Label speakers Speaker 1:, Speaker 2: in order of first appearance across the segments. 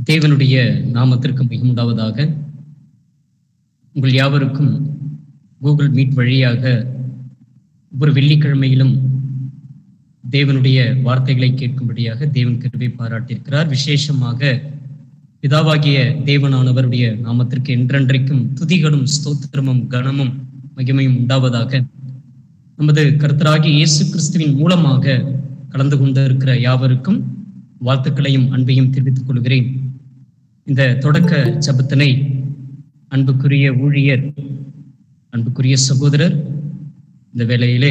Speaker 1: தேவனுடைய நாமத்திற்கு மிகுண்டாவதாக உங்கள் யாவருக்கும் கூகுள் மீட் வழியாக ஒவ்வொரு வெள்ளிக்கிழமையிலும் தேவனுடைய வார்த்தைகளை கேட்கும்படியாக தேவன் கிருபை பாராட்டியிருக்கிறார் விசேஷமாக பிதாவாகிய தேவனானவருடைய நாமத்திற்கு என்றென்றைக்கும் துதிகளும் ஸ்தோத்திரமும் கனமும் மகிமையும் உண்டாவதாக நமது கர்த்தராகிய இயேசு கிறிஸ்துவின் மூலமாக கலந்து கொண்டிருக்கிற யாவருக்கும் வாழ்த்துக்களையும் அன்பையும் தெரிவித்துக் கொள்கிறேன் இந்த தொடக்க ஜபத்தினை அன்புக்குரிய ஊழியர் அன்புக்குரிய சகோதரர் இந்த வேளையிலே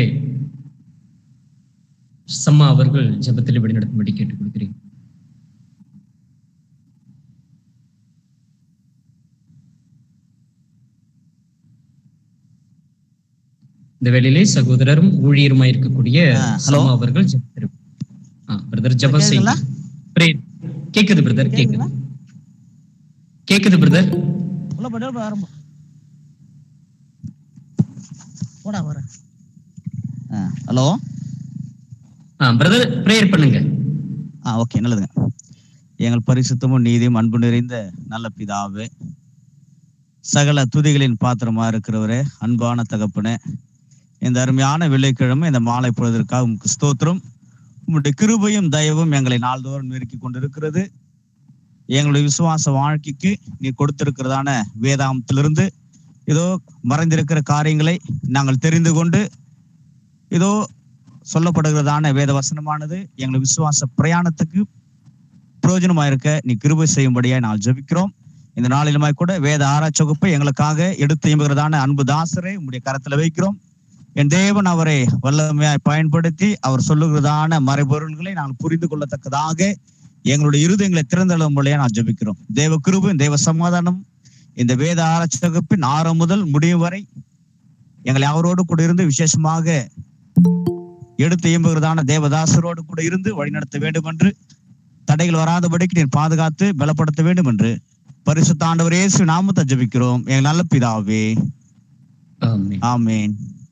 Speaker 1: சம்மா அவர்கள் ஜபத்தில் வழிநடத்தும்படி கேட்டுக்கொள்கிறேன் இந்த வேளையிலே சகோதரரும் ஊழியருமாய் இருக்கக்கூடிய
Speaker 2: ஆ, hello.
Speaker 1: சம்மா அவர்கள் ஜபத்திரு பிரதர் ஜபம்
Speaker 2: கேக்குதுங்களா?
Speaker 1: செய்யுங்க Pray. கேக்குது பிரதர் கேக்குது
Speaker 2: கேக்குதுங்களா?
Speaker 1: கேக்குது பிரதர்
Speaker 2: உள்ள போய் உள்ள ஆரம்பம் போடா வர ஹலோ
Speaker 1: ஆ பிரதர் பிரேயர் பண்ணுங்க
Speaker 2: ஆ ஓகே நல்லதுங்க எங்கள் பரிசுத்தமும் நீதியும் அன்பு நிறைந்த நல்ல பிதாவே சகல துதிகளின் பாத்திரமா இருக்கிறவரே அன்பான தகப்பனே இந்த அருமையான வெள்ளிக்கிழமை இந்த மாலை பொழுதற்காக உமக்கு ஸ்தோத்திரம் உம்முடைய கிருபையும் தயவும் எங்களை நாள்தோறும் நெருக்கி கொண்டிருக்கிறது எங்களுடைய விசுவாச வாழ்க்கைக்கு நீ கொடுத்திருக்கிறதான வேதாந்தத்திலிருந்து இதோ மறைந்திருக்கிற காரியங்களை நாங்கள் தெரிந்து கொண்டு இதோ சொல்லப்படுகிறதான வேத வசனமானது எங்கள் விசுவாச பிரயாணத்துக்கு பிரயோஜனமா இருக்க நீ கிருபை செய்யும்படியா நான் ஜெபிக்கிறோம் இந்த நாளிலுமாய் கூட வேத ஆராய்ச்சி வகுப்பை எங்களுக்காக எடுத்து இயம்புகிறதான அன்பு தாசரை உங்களுடைய கரத்துல வைக்கிறோம் என் தேவன் அவரை வல்லமையாய் பயன்படுத்தி அவர் சொல்லுகிறதான மறைபொருள்களை நாங்கள் புரிந்து கொள்ளத்தக்கதாக எங்களுடைய இருதயங்களை திறந்தழும்படியா நான் ஜெபிக்கிறோம் தேவ கிருபையும் தேவ சமாதானம் இந்த வேத ஆராய்ச்சி வகுப்பின் ஆரம்பம் முதல் முடிவு வரை எங்களை அவரோடு கூட இருந்து விசேஷமாக எடுத்து இயம்புகிறதான தேவதாசரோடு கூட இருந்து வழிநடத்த வேண்டும் என்று தடைகள் வராதபடிக்கு நீர் பாதுகாத்து பலப்படுத்த வேண்டும் என்று பரிசுத்த ஆண்டவர் இயேசு நாமத்தை ஜெபிக்கிறோம் எங்கள் நல்ல பிதாவே
Speaker 1: ஆமென்.
Speaker 2: ஆமேன்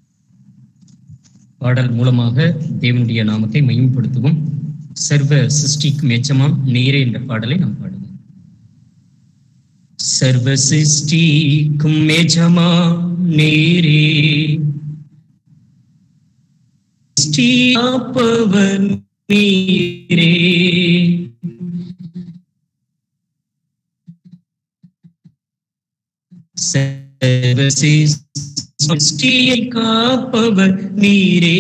Speaker 1: பாடல் மூலமாக தேவனுடைய நாமத்தை மையப்படுத்துவோம் சர்வ சிருஷ்டிக்கும் எச்சமாம் நீரே என்ற பாடலை நாம் பாடுவோம் சர்வ சிருஷ்டிக்கும் எஜமா நீரே சிருஷ்டியாப்பவர் நீரே சர்வ சிருஷ்டியை காப்பவர் நீரே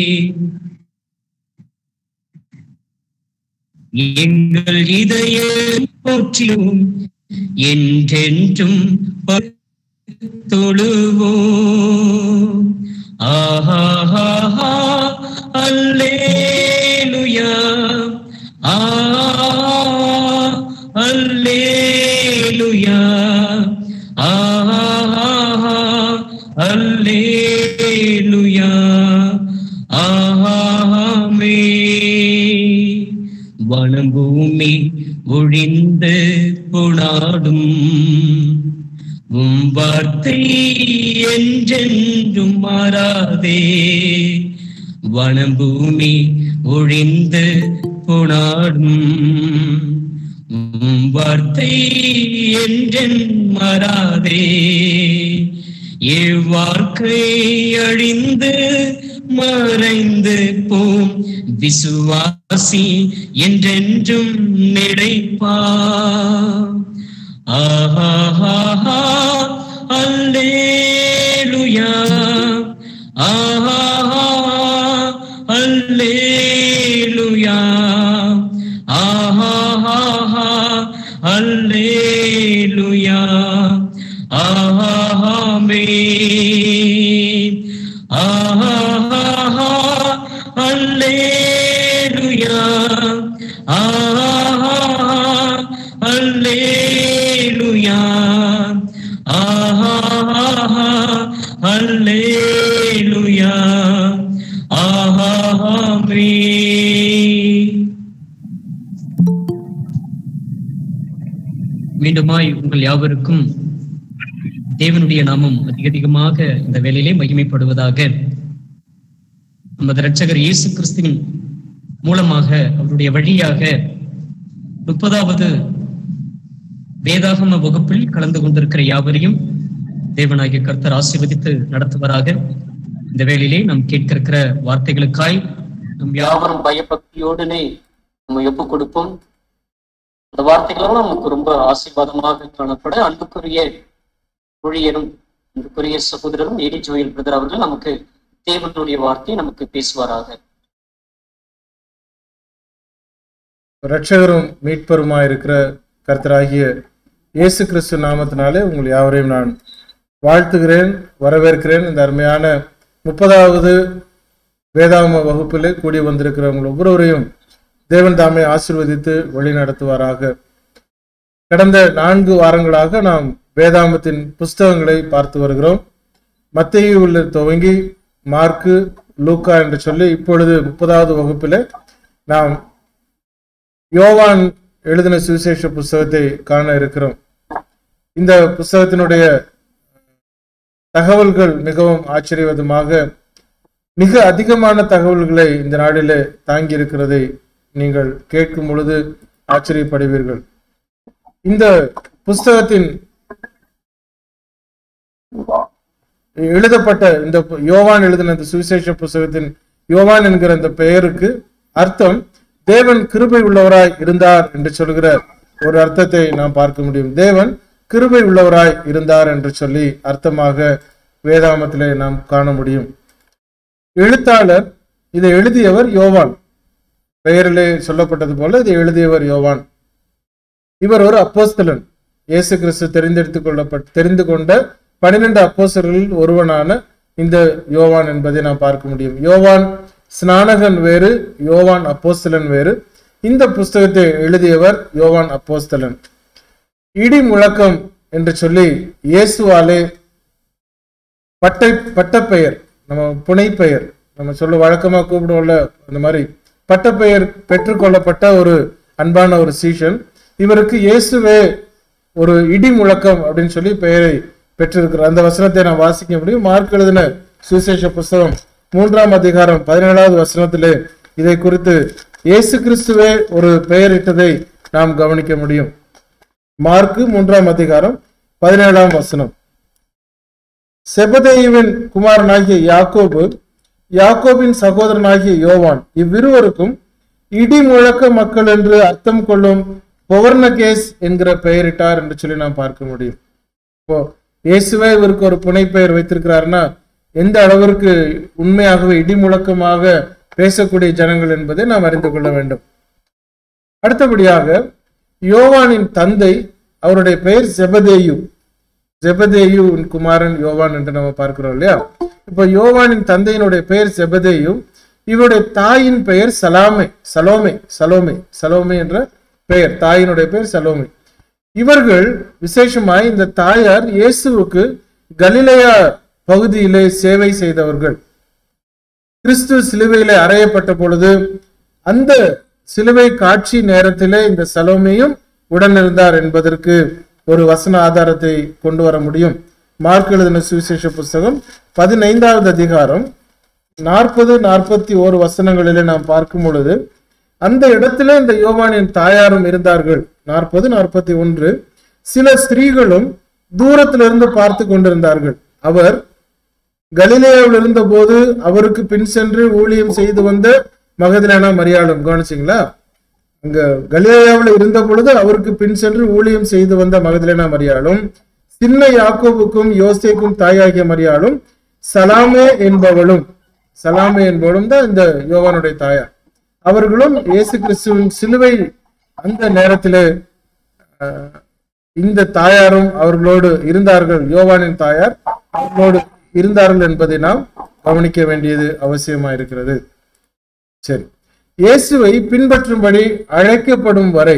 Speaker 1: எங்கள் இதயம் போற்றியும் என்றென்றும் தொழுவோம் ஆஹா அல்லேலுயா ஆ அல்லேலுயா ஆஹா அல்லேலுயா ஆமே வனபூமி ஒழிந்து புனாடும் உம் வார்த்தை என்றென்றும் மாறாதே வனபூமி ஒழிந்து புனாடும் உம் வார்த்தை என்றென் மாறாதே இவ்வாழ்க்கை அழிந்து மறைந்து போம் விசுவாசி என்றென்றும் நினைப்பா ஆஹா அல்லேலுயா ஆஹா அல்லேலுயா ஆஹா அல்லேலுயா ஆமே ஆஹா அல்லேலுயா ஆஹா அல்லேலுயா ஆஹா அல்லேலுயா ஆமே மீண்டுமாய் உங்கள் யாவருக்கும் தேவனுடைய நாமம் அதிக அதிகமாக இந்த வேலையிலே மகிமைப்படுவதாக நமது இரட்சகர் இயேசு கிறிஸ்துவின் மூலமாக அவருடைய வழியாக முப்பதாவது வேதாகம வகுப்பில் கலந்து கொண்டிருக்கிற யாவரையும் தேவனாகிய கர்த்தர் ஆசீர்வதித்து நடத்துவராக இந்த வேளையிலே நாம் கேட்க இருக்கிற வார்த்தைகளுக்காய் நம் யாவரும் பயபக்தியோடனே நம்ம ஒப்பு கொடுப்போம் அந்த வார்த்தைகளும் நமக்கு ரொம்ப ஆசீர்வாதமாக காணப்பட அன்புக்குரிய ஊழியரும் அன்புக்குரிய சகோதரரும் ஏரி ஜோயல் பிரதர் அவர்கள் நமக்கு தேவனுடைய வார்த்தை நமக்கு பேசுவாராக
Speaker 3: இரட்சகரும் மீட்பருமாய் இருக்கிற கர்த்தராகிய இயேசு கிறிஸ்து நாமத்தினாலே உங்கள் யாவரையும் நான் வாழ்த்துகிறேன் வரவேற்கிறேன் இந்த அருமையான முப்பதாவது வேதாகம வகுப்பிலே கூடி வந்திருக்கிற உங்கள் ஒவ்வொருவரையும் தேவன் தாமே ஆசீர்வதித்து வழி நடத்துவாராக கடந்த நான்கு வாரங்களாக நாம் வேதாமத்தின் புஸ்தகங்களை பார்த்து வருகிறோம் மத்தியில் துவங்கி மார்க்கு லூக்கா என்று சொல்லி இப்பொழுது முப்பதாவது வகுப்பிலே நாம் யோவான் எழுதின சுவிசேஷ புஸ்தகத்தை காண இருக்கிறோம் இந்த புஸ்தகத்தினுடைய தகவல்கள் மிகவும் ஆச்சரியவதமாக மிக அதிகமான தகவல்களை இந்த நாளிலே தாங்கி இருக்கிறதை நீங்கள் கேட்கும் பொழுது ஆச்சரியப்படுவீர்கள் இந்த புஸ்தகத்தின் எழுதப்பட்ட இந்த யோவான் எழுதின இந்த சுவிசேஷ புஸ்தகத்தின் யோவான் என்கிற இந்த பெயருக்கு அர்த்தம் தேவன் கிருபை உள்ளவராய் இருந்தார் என்று சொல்கிற ஒரு அர்த்தத்தை நாம் பார்க்க முடியும் தேவன் கிருபை உள்ளவராய் இருந்தார் என்று சொல்லி அர்த்தமாக வேதாமத்திலே நாம் காண முடியும் எழுத்தாளர் இதை எழுதியவர் யோவான் பெயரிலே சொல்லப்பட்டது போல இதை எழுதியவர் யோவான் இவர் ஒரு அப்போஸ்தலன் இயேசு கிறிஸ்து தெரிந்தெடுத்துக் கொள்ளப்பட்ட தெரிந்து கொண்ட பன்னிரண்டு அப்போஸ்தலர்களில் ஒருவனான இந்த யோவான் என்பதை நாம் பார்க்க முடியும் யோவான் ஸ்நானகன் வேறு யோவான் அப்போஸ்தலன் வேறு இந்த புஸ்தகத்தை எழுதியவர் யோவான் அப்போஸ்தலன் இடி முழக்கம் என்று சொல்லி இயேசுவாலே பட்டை பட்டப்பெயர் நம்ம புனைப்பெயர் நம்ம சொல்ல வழக்கமா கூப்பிடுவோம்ல அந்த மாதிரி பட்டப்பெயர் பெற்றுக்கொள்ளப்பட்ட ஒரு அன்பான ஒரு சீஷன் இவருக்கு இயேசுவே ஒரு இடி முழக்கம் அப்படின்னு சொல்லி பெயரை பெற்றிருக்கிறார் அந்த வசனத்தை நான் வாசிக்க முடியும் மார்க் எழுதின சுவிசேஷ புஸ்தகம் மூன்றாம் அதிகாரம் பதினேழாவது வசனத்திலே இதை குறித்து இயேசு கிறிஸ்துவே ஒரு பெயரிட்டதை நாம் கவனிக்க முடியும் மார்க்கு மூன்றாம் அதிகாரம் பதினேழாம் வசனம் செபதேயுவின் குமாரனாகிய யாக்கோபு யாக்கோபின் சகோதரனாகிய யோவான் இவ்விருவருக்கும் இடி முழக்க மக்கள் என்று அர்த்தம் கொள்ளும் பொவர்ணகேஸ் என்கிற பெயரிட்டார் என்று சொல்லி நாம் பார்க்க முடியும் இப்போ இயேசுவே இவருக்கு ஒரு புனை பெயர் வைத்திருக்கிறாருன்னா எந்த அளவிற்கு உண்மையாகவே இடி முழக்கமாக பேசக்கூடிய ஜனங்கள் என்பதை நாம் அறிந்து கொள்ள வேண்டும் அடுத்தபடியாக யோவானின் தந்தை அவருடைய பெயர் ஜெபதேயு ஜெபதேயு குமாரன் யோவான் என்று நம்ம பார்க்கிறோம் இல்லையா இப்ப யோவானின் தந்தையினுடைய பெயர் ஜெபதேயு இவருடைய தாயின் பெயர் சலாமே சலோமே சலோமே சலோமே என்ற பெயர் தாயினுடைய பெயர் சலோமே இவர்கள் விசேஷமாய் இந்த தாயார் இயேசுவுக்கு கலிலேயா பகுதியிலே சேவை செய்தவர்கள் கிறிஸ்து சிலுவையிலே அறையப்பட்ட பொழுது அந்த சிலுவை காட்சி நேரத்திலே இந்த சலோமையும் உடன் இருந்தார் என்பதற்கு ஒரு வசன ஆதாரத்தை கொண்டு வர முடியும் மார்க் எழுதின சுவிசேஷ புஸ்தகம் பதினைந்தாவது அதிகாரம் நாற்பது நாற்பத்தி ஓரு வசனங்களிலே நாம் பார்க்கும் பொழுது அந்த இடத்துல இந்த யோவானின் தாயாரும் இருந்தார்கள் நாற்பது நாற்பத்தி ஒன்று சில ஸ்திரீகளும் தூரத்திலிருந்து பார்த்து கொண்டிருந்தார்கள் அவர் கலிலேயாவில் இருந்தபோது அவருக்கு பின் சென்று ஊழியம் செய்து வந்த மகதிலானா மரியாளும் கவனிச்சிங்களா அங்க கலிலேயாவில் இருந்த பொழுது அவருக்கு பின் சென்று ஊழியம் செய்து வந்த மகதிலேனா மரியாளும் சின்ன யாக்கோபுக்கும் யோசேக்கும் தாயாகிய மரியாளும் சலாமே என்பவளும் சலாமே என்பவளும் தான் இந்த யோவானுடைய தாயார் அவர்களும் இயேசு கிறிஸ்துவின் சிலுவை அந்த நேரத்திலே அஹ், இந்த தாயாரும் அவர்களோடு இருந்தார்கள் யோவானின் தாயார் அவர்களோடு இருந்தார்கள் என்பதை நாம் கவனிக்க வேண்டியது அவசியமா இருக்கிறது சரி இயேசுவை பின்பற்றும்படி அழைக்கப்படும் வரை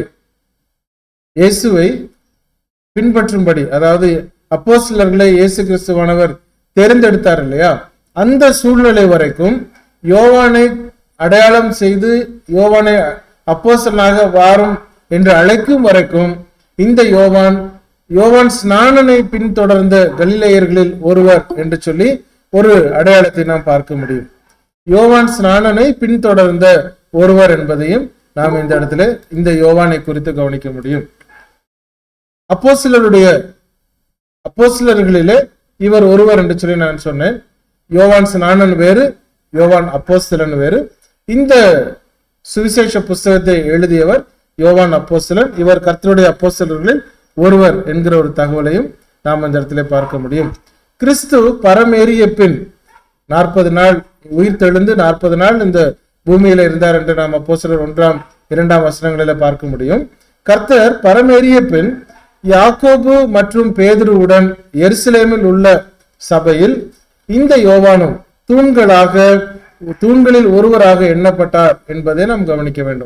Speaker 3: இயேசுவை பின்பற்றும்படி அதாவது அப்போஸ்தலர்களை இயேசு கிறிஸ்துவானவர் தேர்ந்தெடுத்தார் இல்லையா அந்த சூழ்நிலை வரைக்கும் யோவானை அடையாளம் செய்து யோவானை அப்போஸ்தலனாக வாரும் என்று அழைக்கும் வரைக்கும் இந்த யோவான் யோவான் ஸ்நானனை பின்தொடர்ந்த கலிலேயர்களில் ஒருவர் என்று சொல்லி ஒரு அடையாளத்தை நாம் பார்க்க முடியும் யோவான் ஸ்நானனை பின்தொடர்ந்த ஒருவர் என்பதையும் நாம் இந்த இடத்துல இந்த யோவானை குறித்து கவனிக்க முடியும் அப்போஸ்தலருடைய அப்போஸ்தலர்களிலே இவர் ஒருவர் என்று சொல்லி நான் சொன்னேன் யோவான் ஸ்நானன் வேறு யோவான் அப்போஸ்தலன் வேறு இந்த சுவிசேஷ புஸ்தகத்தை எழுதியவர் யோவான் அப்போஸ்தலன் இவர் கர்த்தருடைய அப்போஸ்தலர்களில் ஒருவர் என்கிற ஒரு தகவலையும் நாம் இந்த இடத்திலே பார்க்க முடியும் கிறிஸ்து பரமேறிய பின் நாற்பது நாள் உயிர் தெழுந்து நாற்பது நாள் இந்த பூமியில இருந்தார் என்று நாம் அப்போஸ்தலர் ஒன்றாம் இரண்டாம் வசனங்களில பார்க்க முடியும் கர்த்தர் பரமேறிய பின் யாக்கோபு மற்றும் பேதுருவுடன் எருசலேமில் உள்ள சபையில் இந்த யோவானும் தூண்களாக தூண்களில் ஒருவராக எண்ணப்பட்டார் என்பதை நாம் கவனிக்க வேண்டும்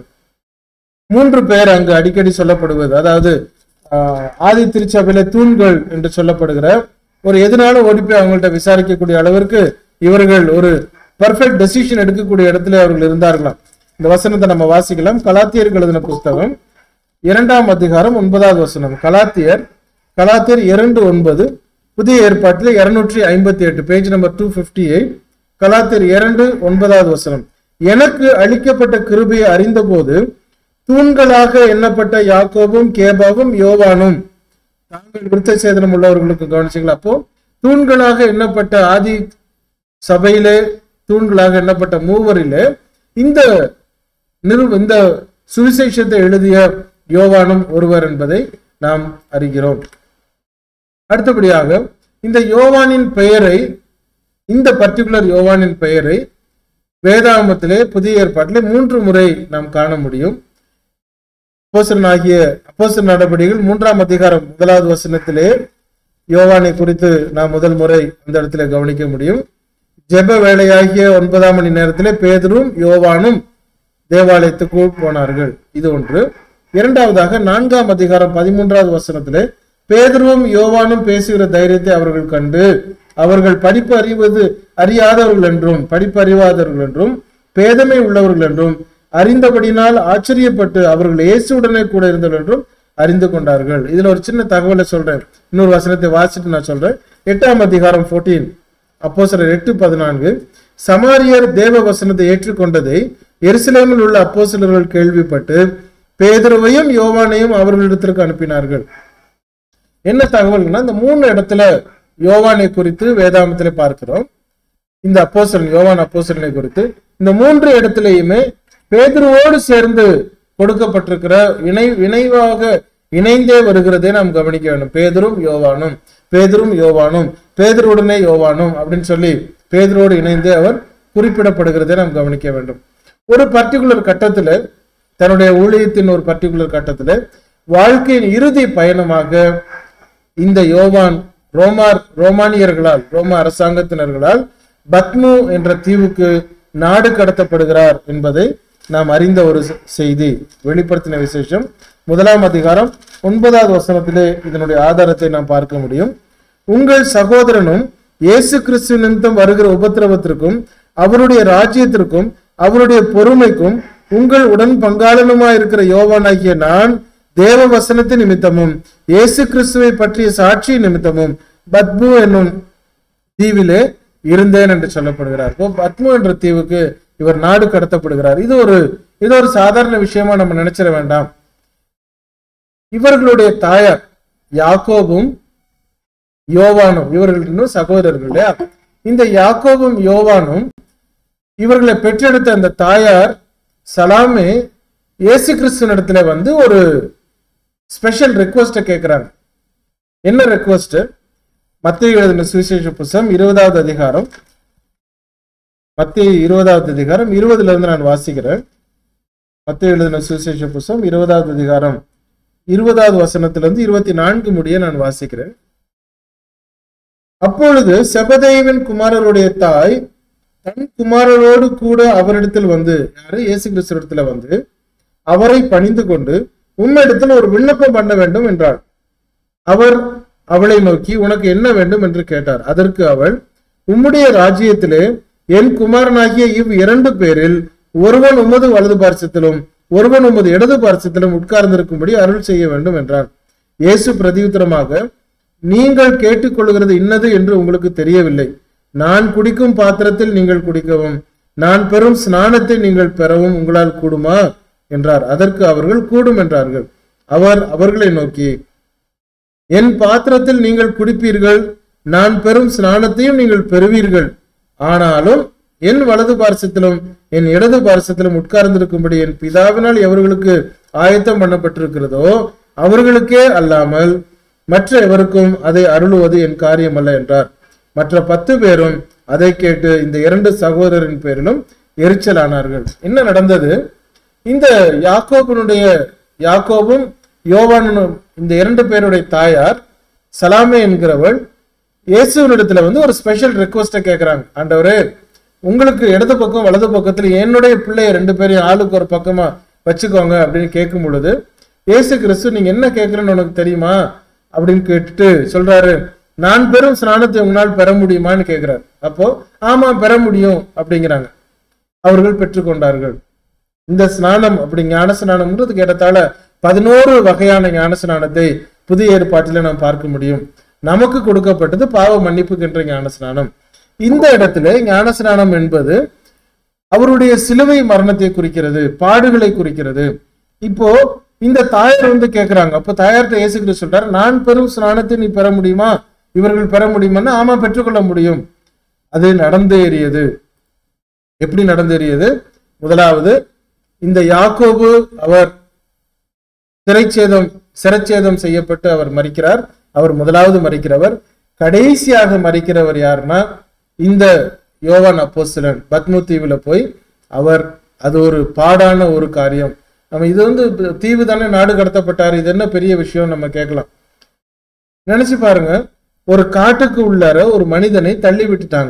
Speaker 3: மூன்று பேர் அங்கு அடிக்கடி சொல்லப்படுவது அதாவது ஆஹ், ஆதி திருச்சபையில தூண்கள் என்று சொல்லப்படுகிற ஒரு எதுனாலும் ஓடி போய் அவங்கள்ட்ட விசாரிக்கக்கூடிய அளவிற்கு இவர்கள் ஒரு பெர்ஃபெக்ட் டெசிஷன் எடுக்கக்கூடிய இடத்துல அவர்கள் இருந்தார்களாம் இந்த வசனத்தை நம்ம வாசிக்கலாம் கலாத்தியருக்கு எழுதின புஸ்தகம் இரண்டாம் அதிகாரம் ஒன்பதாவது வசனம் கலாத்தியர் கலாத்தியர் இரண்டு ஒன்பது புதிய ஏற்பாட்டில் இருநூற்றி ஐம்பத்தி எட்டு page number two fifty eight கலாத்தியர் இரண்டு ஒன்பதாவது வசனம் எனக்கு அளிக்கப்பட்ட கிருபையை அறிந்தபோது தூண்களாக எண்ணப்பட்ட யாக்கோபும் கேபாவும் யோவானும் தாங்கள் விருத்த சேதனம் உள்ளவர்களுக்கு கவனிச்சீங்களா அப்போ தூண்களாக எண்ணப்பட்ட ஆதி சபையிலே தூண்களாக எண்ணப்பட்ட மூவரிலே இந்த நிறு இந்த சுவிசேஷத்தை எழுதிய யோவானும் ஒருவர் என்பதை நாம் அறிகிறோம் அடுத்தபடியாக இந்த யோவானின் பெயரை இந்த பர்டிகுலர் யோவானின் பெயரை வேதாகமத்திலே புதிய ஏற்பாட்டிலே மூன்று முறை நாம் காண முடியும் அப்போஸ்தலன் ஆகிய அப்போஸ்தலர் நடவடிக்கைகள் மூன்றாம் அதிகாரம் முதலாவது வசனத்திலே யோவானை குறித்து நாம் முதல் முறை அந்த இடத்துல கவனிக்க முடியும் ஜெப வேலையாகிய ஒன்பதாம் மணி நேரத்திலே பேதரும் யோவானும் தேவாலயத்துக்குள் போனார்கள் இது ஒன்று இரண்டாவதாக நான்காம் அதிகாரம் பதிமூன்றாவது வசனத்திலே பேதுருவும் யோவானும் பேசுகிற தைரியத்தை அவர்கள் கண்டு அவர்கள் படிப்பு அறிவது அறியாதவர்கள் என்றும் படிப்பு அறிவாதவர்கள் என்றும் பேதமை உள்ளவர்கள் என்றும் அறிந்தபடினால் ஆச்சரியப்பட்டு அவர்கள் இயேசுடனே கூட இருந்தவர்கள் என்றும் அறிந்து கொண்டார்கள் இதுல ஒரு சின்ன தகவலை சொல்றேன் இன்னொரு வசனத்தை வாசிட்டு நான் சொல்றேன் எட்டாம் அதிகாரம் 14 அப்போ எட்டு பதினான்கு சமாரியர் தேவ வசனத்தை ஏற்றுக்கொண்டதை எருசலேமில் உள்ள அப்போஸ்தலர்கள் கேள்விப்பட்டு பேதுருவையும் யோவானையும் அவர்களிடத்திற்கு அனுப்பினார்கள் என்ன தகவல்னா இந்த மூணு இடத்துல யோவானை குறித்து வேதாமத்திலே பார்க்கிறோம் இந்த அப்போஸ்தலன் யோவான் அப்போஸ்தலனை குறித்து இந்த மூன்று இடத்திலேயுமே பேதுருவோடு சேர்ந்து கொடுக்கப்பட்டிருக்கிற இணை இணைவாக இணைந்தே வருகிறதை நாம் கவனிக்க வேண்டும் பேதுரும் யோவானும் பேதுரும் யோவானும் பேதுருவுடனே யோவானும் அப்படின்னு சொல்லி பேதுரோடு இணைந்து அவர் குறிப்பிடப்படுகிறதை நாம் கவனிக்க வேண்டும் ஒரு பர்டிகுலர் கட்டத்துல தன்னுடைய ஊழியத்தின் ஒரு பர்டிகுலர் கட்டத்துல வாழ்க்கையின் இறுதி பயணமாக இந்த யோவான் ரோமார் ரோமானியர்களால் ரோம அரசாங்கத்தினர்களால் பத்மு என்ற தீவுக்கு நாடு கடத்தப்படுகிறார் என்பதை நாம் அறிந்த ஒரு செ- செய்தி வெளிப்படுத்தின விசேஷம் முதலாம் அதிகாரம் ஒன்பதாவது வசனத்திலே இதனுடைய ஆதாரத்தை நாம் பார்க்க முடியும் உங்கள் சகோதரனும் இயேசு கிறிஸ்து நிமித்தம் வருகிற உபத்திரவத்திற்கும் அவருடைய ராஜ்யத்திற்கும் அவருடைய பொறுமைக்கும் உங்கள் உடன் பங்காளனுமாயிருக்கிற யோவானாகிய நான் தேவ வசனத்தின் நிமித்தமும் இயேசு கிறிஸ்துவை பற்றிய சாட்சி நிமித்தமும் பத்மு என்னும் தீவிலே இருந்தேன் என்று சொல்லப்படுகிறார் இப்போ பத்மு என்ற தீவுக்கு இவர் நாடு கடத்தப்படுகிறார் இது ஒரு இது ஒரு சாதாரண விஷயமா நம்ம நினைச்சிட வேண்டாம் இவர்களுடைய தாயார் யாக்கோபும் யோவானும் இவர்கள் இன்னும் சகோதரர்கள் இல்லையா இந்த யாக்கோபும் யோவானும் இவர்களை பெற்றெடுத்த அந்த தாயார் சலாமே இயேசு கிறிஸ்துவனிடத்துல வந்து ஒரு ஸ்பெஷல் ரெக்வஸ்ட கேட்கிறாங்க என்ன ரெக்வஸ்ட் மத்திய எழுதின சுவிசேஷ புஸ்தகம் இருபதாவது அதிகாரம் மத்திய இருபதாவது அதிகாரம் இருபதுல இருந்து நான் வாசிக்கிறேன் மத்திய எழுதின சுவிசேஷ புஸ்தகம் இருபதாவது அதிகாரம் இருபதாவது வசனத்திலிருந்து இருபத்தி நான்கு முடிய நான் வாசிக்கிறேன் அப்பொழுது செபதேவின் குமாரருடைய தாய் தன் குமாரரோடு கூட அவரிடத்தில் வந்து யாரு இயேசு கிறிஸ்துவிடத்துல வந்து அவரை பணிந்து கொண்டு உம்மிடத்தில் ஒரு விண்ணப்பம் பண்ண வேண்டும் என்றாள் அவர் அவளை நோக்கி உனக்கு என்ன வேண்டும் என்று கேட்டார் அதற்கு அவள் உம்முடைய ராஜ்யத்திலே என் குமாரனாகிய இவ் இரண்டு பேரில் ஒருவன் உமது வலது பார்சத்திலும் ஒருவன் உமது இடது பார்சத்திலும் உட்கார்ந்திருக்கும்படி அருள் செய்ய வேண்டும் என்றான் இயேசு பிரதியுத்தரமாக நீங்கள் கேட்டுக்கொள்கிறது இன்னது என்று உங்களுக்கு தெரியவில்லை நான் குடிக்கும் பாத்திரத்தில் நீங்கள் குடிக்கவும் நான் பெறும் ஸ்நானத்தை நீங்கள் பெறவும் உங்களால் கூடுமா என்றார் அதற்கு அவர்கள் கூடும் என்றார்கள் அவர் அவர்களை நோக்கி என் பாத்திரத்தில் நீங்கள் குடிப்பீர்கள் நான் பெறும் ஸ்நானத்தையும் நீங்கள் பெறுவீர்கள் ஆனாலும் என் வலது பார்சத்திலும் என் இடது பார்சத்திலும் உட்கார்ந்திருக்கும்படி என் பிதாவினால் எவர்களுக்கு ஆயத்தம் பண்ணப்பட்டிருக்கிறதோ அவர்களுக்கே அல்லாமல் மற்ற எவருக்கும் அதை அருளுவது என் காரியம் அல்ல என்றார் மற்ற பத்து பேரும் அதை கேட்டு இந்த இரண்டு சகோதரரின் பேரிலும் எரிச்சலானார்கள் என்ன நடந்தது இந்த யாக்கோபனுடைய யாக்கோபும் யோவானும் இந்த இரண்டு பேருடைய தாயார் சலாமே என்கிறவள் இயேசுவனிடத்துல வந்து ஒரு ஸ்பெஷல் ரெக்வஸ்ட கேட்கறாங்க ஆண்டவரே உங்களுக்கு இடது பக்கம் வலது பக்கத்துல என்னுடைய பிள்ளைய ரெண்டு பேரையும் ஆளுக்கு ஒரு பக்கமா வச்சுக்கோங்க அப்படின்னு கேட்கும் பொழுது இயேசு கிறிஸ்து நீங்க என்ன கேட்கறேன்னு உனக்கு தெரியுமா அப்படின்னு கேட்டுட்டு சொல்றாரு நான் பெறும் ஸ்நானத்தை உங்களால் பெற முடியுமான்னு கேட்கிறார் அப்போ ஆமா பெற முடியும் அப்படிங்கிறாங்க அவர்கள் பெற்றுக்கொண்டார்கள் இந்த ஸ்நானம் அப்படி ஞான ஸ்நானம்ன்றது கேட்டதால பதினோரு வகையான ஞான ஸ்நானத்தை புதிய ஏற்பாட்டில நாம் பார்க்க முடியும் நமக்கு கொடுக்கப்பட்டது பாவ மன்னிப்புக்கின்ற ஞான ஸ்நானம் இந்த இடத்துல ஞான ஸ்நானம் என்பது அவருடைய சிலுவை மரணத்தை குறிக்கிறது பாடுகளை குறிக்கிறது இப்போ இந்த தாயார் வந்து கேக்குறாங்க அப்ப தாயார்கிட்ட இயேசு கிறிஸ்து சொல்றாரு நான் பெறும் ஸ்நானத்தை நீ பெற முடியுமா இவர்கள் பெற முடியுமான்னா ஆமா பெற்றுக்கொள்ள முடியும் அது நடந்தேறியது எப்படி நடந்தேறியது முதலாவது இந்த யாக்கோபு அவர் சிறைச்சேதம் சிரச்சேதம் செய்யப்பட்டு அவர் மறிக்கிறார் அவர் முதலாவது மறிக்கிறவர் கடைசியாக மறிக்கிறவர் யாருன்னா இந்த யோவான் அப்போஸ்தலன் பத்மு தீவுல போய் அவர் அது ஒரு பாடான ஒரு காரியம் நம்ம இது வந்து தீவு தானே நாடு கடத்தப்பட்டார் இது என்ன பெரிய விஷயம் நம்ம கேட்கலாம் நினைச்சு பாருங்க ஒரு காட்டுக்கு உள்ளார ஒரு மனிதனை தள்ளி விட்டுட்டாங்க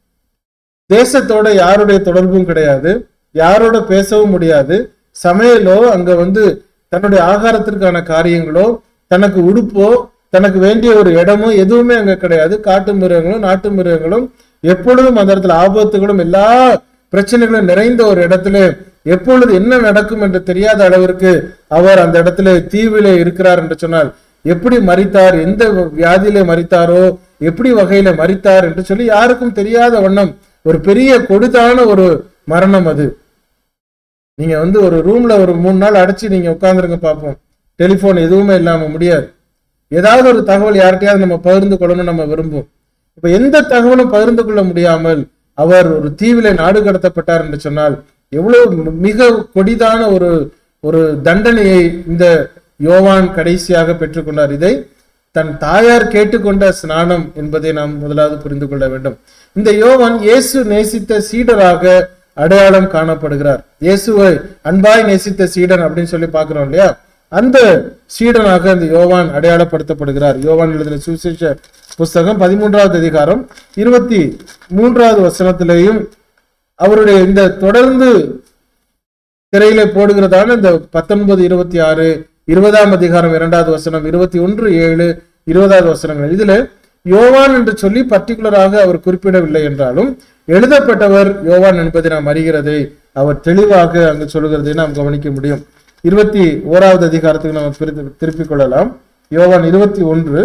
Speaker 3: தேசத்தோட யாருடைய தொடர்பும் கிடையாது யாரோட பேசவும் முடியாது சமையலோ அங்க வந்து தன்னுடைய ஆகாரத்திற்கான காரியங்களோ தனக்கு உடுப்போ தனக்கு வேண்டிய ஒரு இடமோ எதுவுமே அங்க கிடையாது காட்டு மிருகங்களும் நாட்டு மிருகங்களும் எப்பொழுதும் அந்த இடத்துல ஆபத்துகளும் எல்லா பிரச்சனைகளும் நிறைந்த ஒரு இடத்துல எப்பொழுது என்ன நடக்கும் என்று தெரியாத அளவிற்கு அவர் அந்த இடத்துல தீவிலே இருக்கிறார் என்று சொன்னால் எப்படி மறித்தார் எந்த வியாதியிலே மறித்தாரோ எப்படி வகையில மறித்தார் என்று சொல்லி யாருக்கும் தெரியாத வண்ணம் ஒரு பெரிய கொடுதான ஒரு மரணம் அது நீங்க வந்து ஒரு ரூம்ல ஒரு மூணு நாள் அடைச்சு நீங்க உட்காந்துருங்க பார்ப்போம் டெலிபோன் எதுவுமே இல்லாம முடியாது ஏதாவது ஒரு தகவல் யார்கிட்டயாவது நம்ம பகிர்ந்து கொள்ளணும் நம்ம விரும்பும் இப்ப எந்த தகவலும் பகிர்ந்து கொள்ள முடியாமல் அவர் ஒரு தீவில நாடு கடத்தப்பட்டார் என்று சொன்னால் எவ்வளவு மிக கொடிதான ஒரு ஒரு தண்டனையை இந்த யோவான் கடைசியாக பெற்றுக்கொண்டார் இதை தன் தாயார் கேட்டுக்கொண்ட ஸ்நானம் என்பதை நாம் முதலாவது புரிந்து கொள்ள வேண்டும் இந்த யோவான் இயேசு நேசித்த சீடராக அடையாளம் காணப்படுகிறார் இயேசுவை அன்பாய் நேசித்த சீடன் அப்படின்னு சொல்லி பார்க்கிறோம் இல்லையா அந்த சீடனாக இந்த யோவான் அடையாளப்படுத்தப்படுகிறார் யோவான் எழுதின சுவிசேஷ புஸ்தகம் பதிமூன்றாவது அதிகாரம் இருபத்தி மூன்றாவது வசனத்திலேயும் அவருடைய இந்த தொடர்ந்து திரையில போடுகிறதான இந்த பத்தொன்பது இருபத்தி ஆறு இருபதாம் அதிகாரம் இரண்டாவது வசனம் இருபத்தி ஒன்று ஏழு இருபதாவது வசனங்கள் இதுல யோவான் என்று சொல்லி பர்டிகுலராக அவர் குறிப்பிடவில்லை என்றாலும் எழுதப்பட்டவர் யோவான் என்பதை நாம் அறிகிறதை அவர் தெளிவாக அங்கு சொல்லுகிறதை நாம் கவனிக்க முடியும் இருபத்தி ஓராவது அதிகாரத்துக்கு நாம் பிரித்து- திருப்பிக் கொள்ளலாம் யோவான் இருபத்தி ஒன்று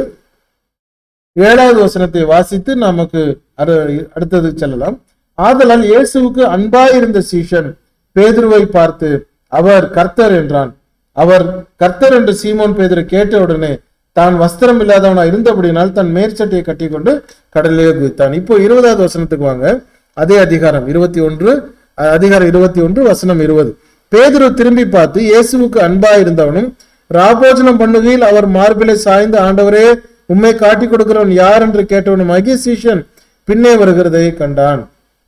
Speaker 3: ஏழாவது வசனத்தை வாசித்து நமக்கு அரு- அடுத்தது செல்லலாம் ஆதலால் இயேசுவுக்கு அன்பாயிருந்த சீஷன் பேதுருவை பார்த்து அவர் கர்த்தர் என்றான் அவர் கர்த்தர் என்று சீமோன் பேதுரு கேட்ட உடனே தான் வஸ்திரம் இல்லாதவனா இருந்தபடினால் தன் மேற்சட்டையை கட்டிக்கொண்டு கடலிலே குதித்தான் இப்போ இருபதாவது வசனத்துக்கு வாங்க அதே அதிகாரம் இருபத்தி ஒன்று அஹ், அதிகாரம் இருபத்தி ஒன்று வசனம் இருபது பேதுரு திரும்பி பார்த்து இயேசுவுக்கு அன்பா இருந்தவனும் ராபோஜனம் பண்ணுகையில் அவர் மார்பிலை சாய்ந்து ஆண்டவரே உம்மை காட்டி கொடுக்கிறவன் யார் என்று கேட்டவனுமாகிய சீஷன் பின்னே வருகிறதை கண்டான்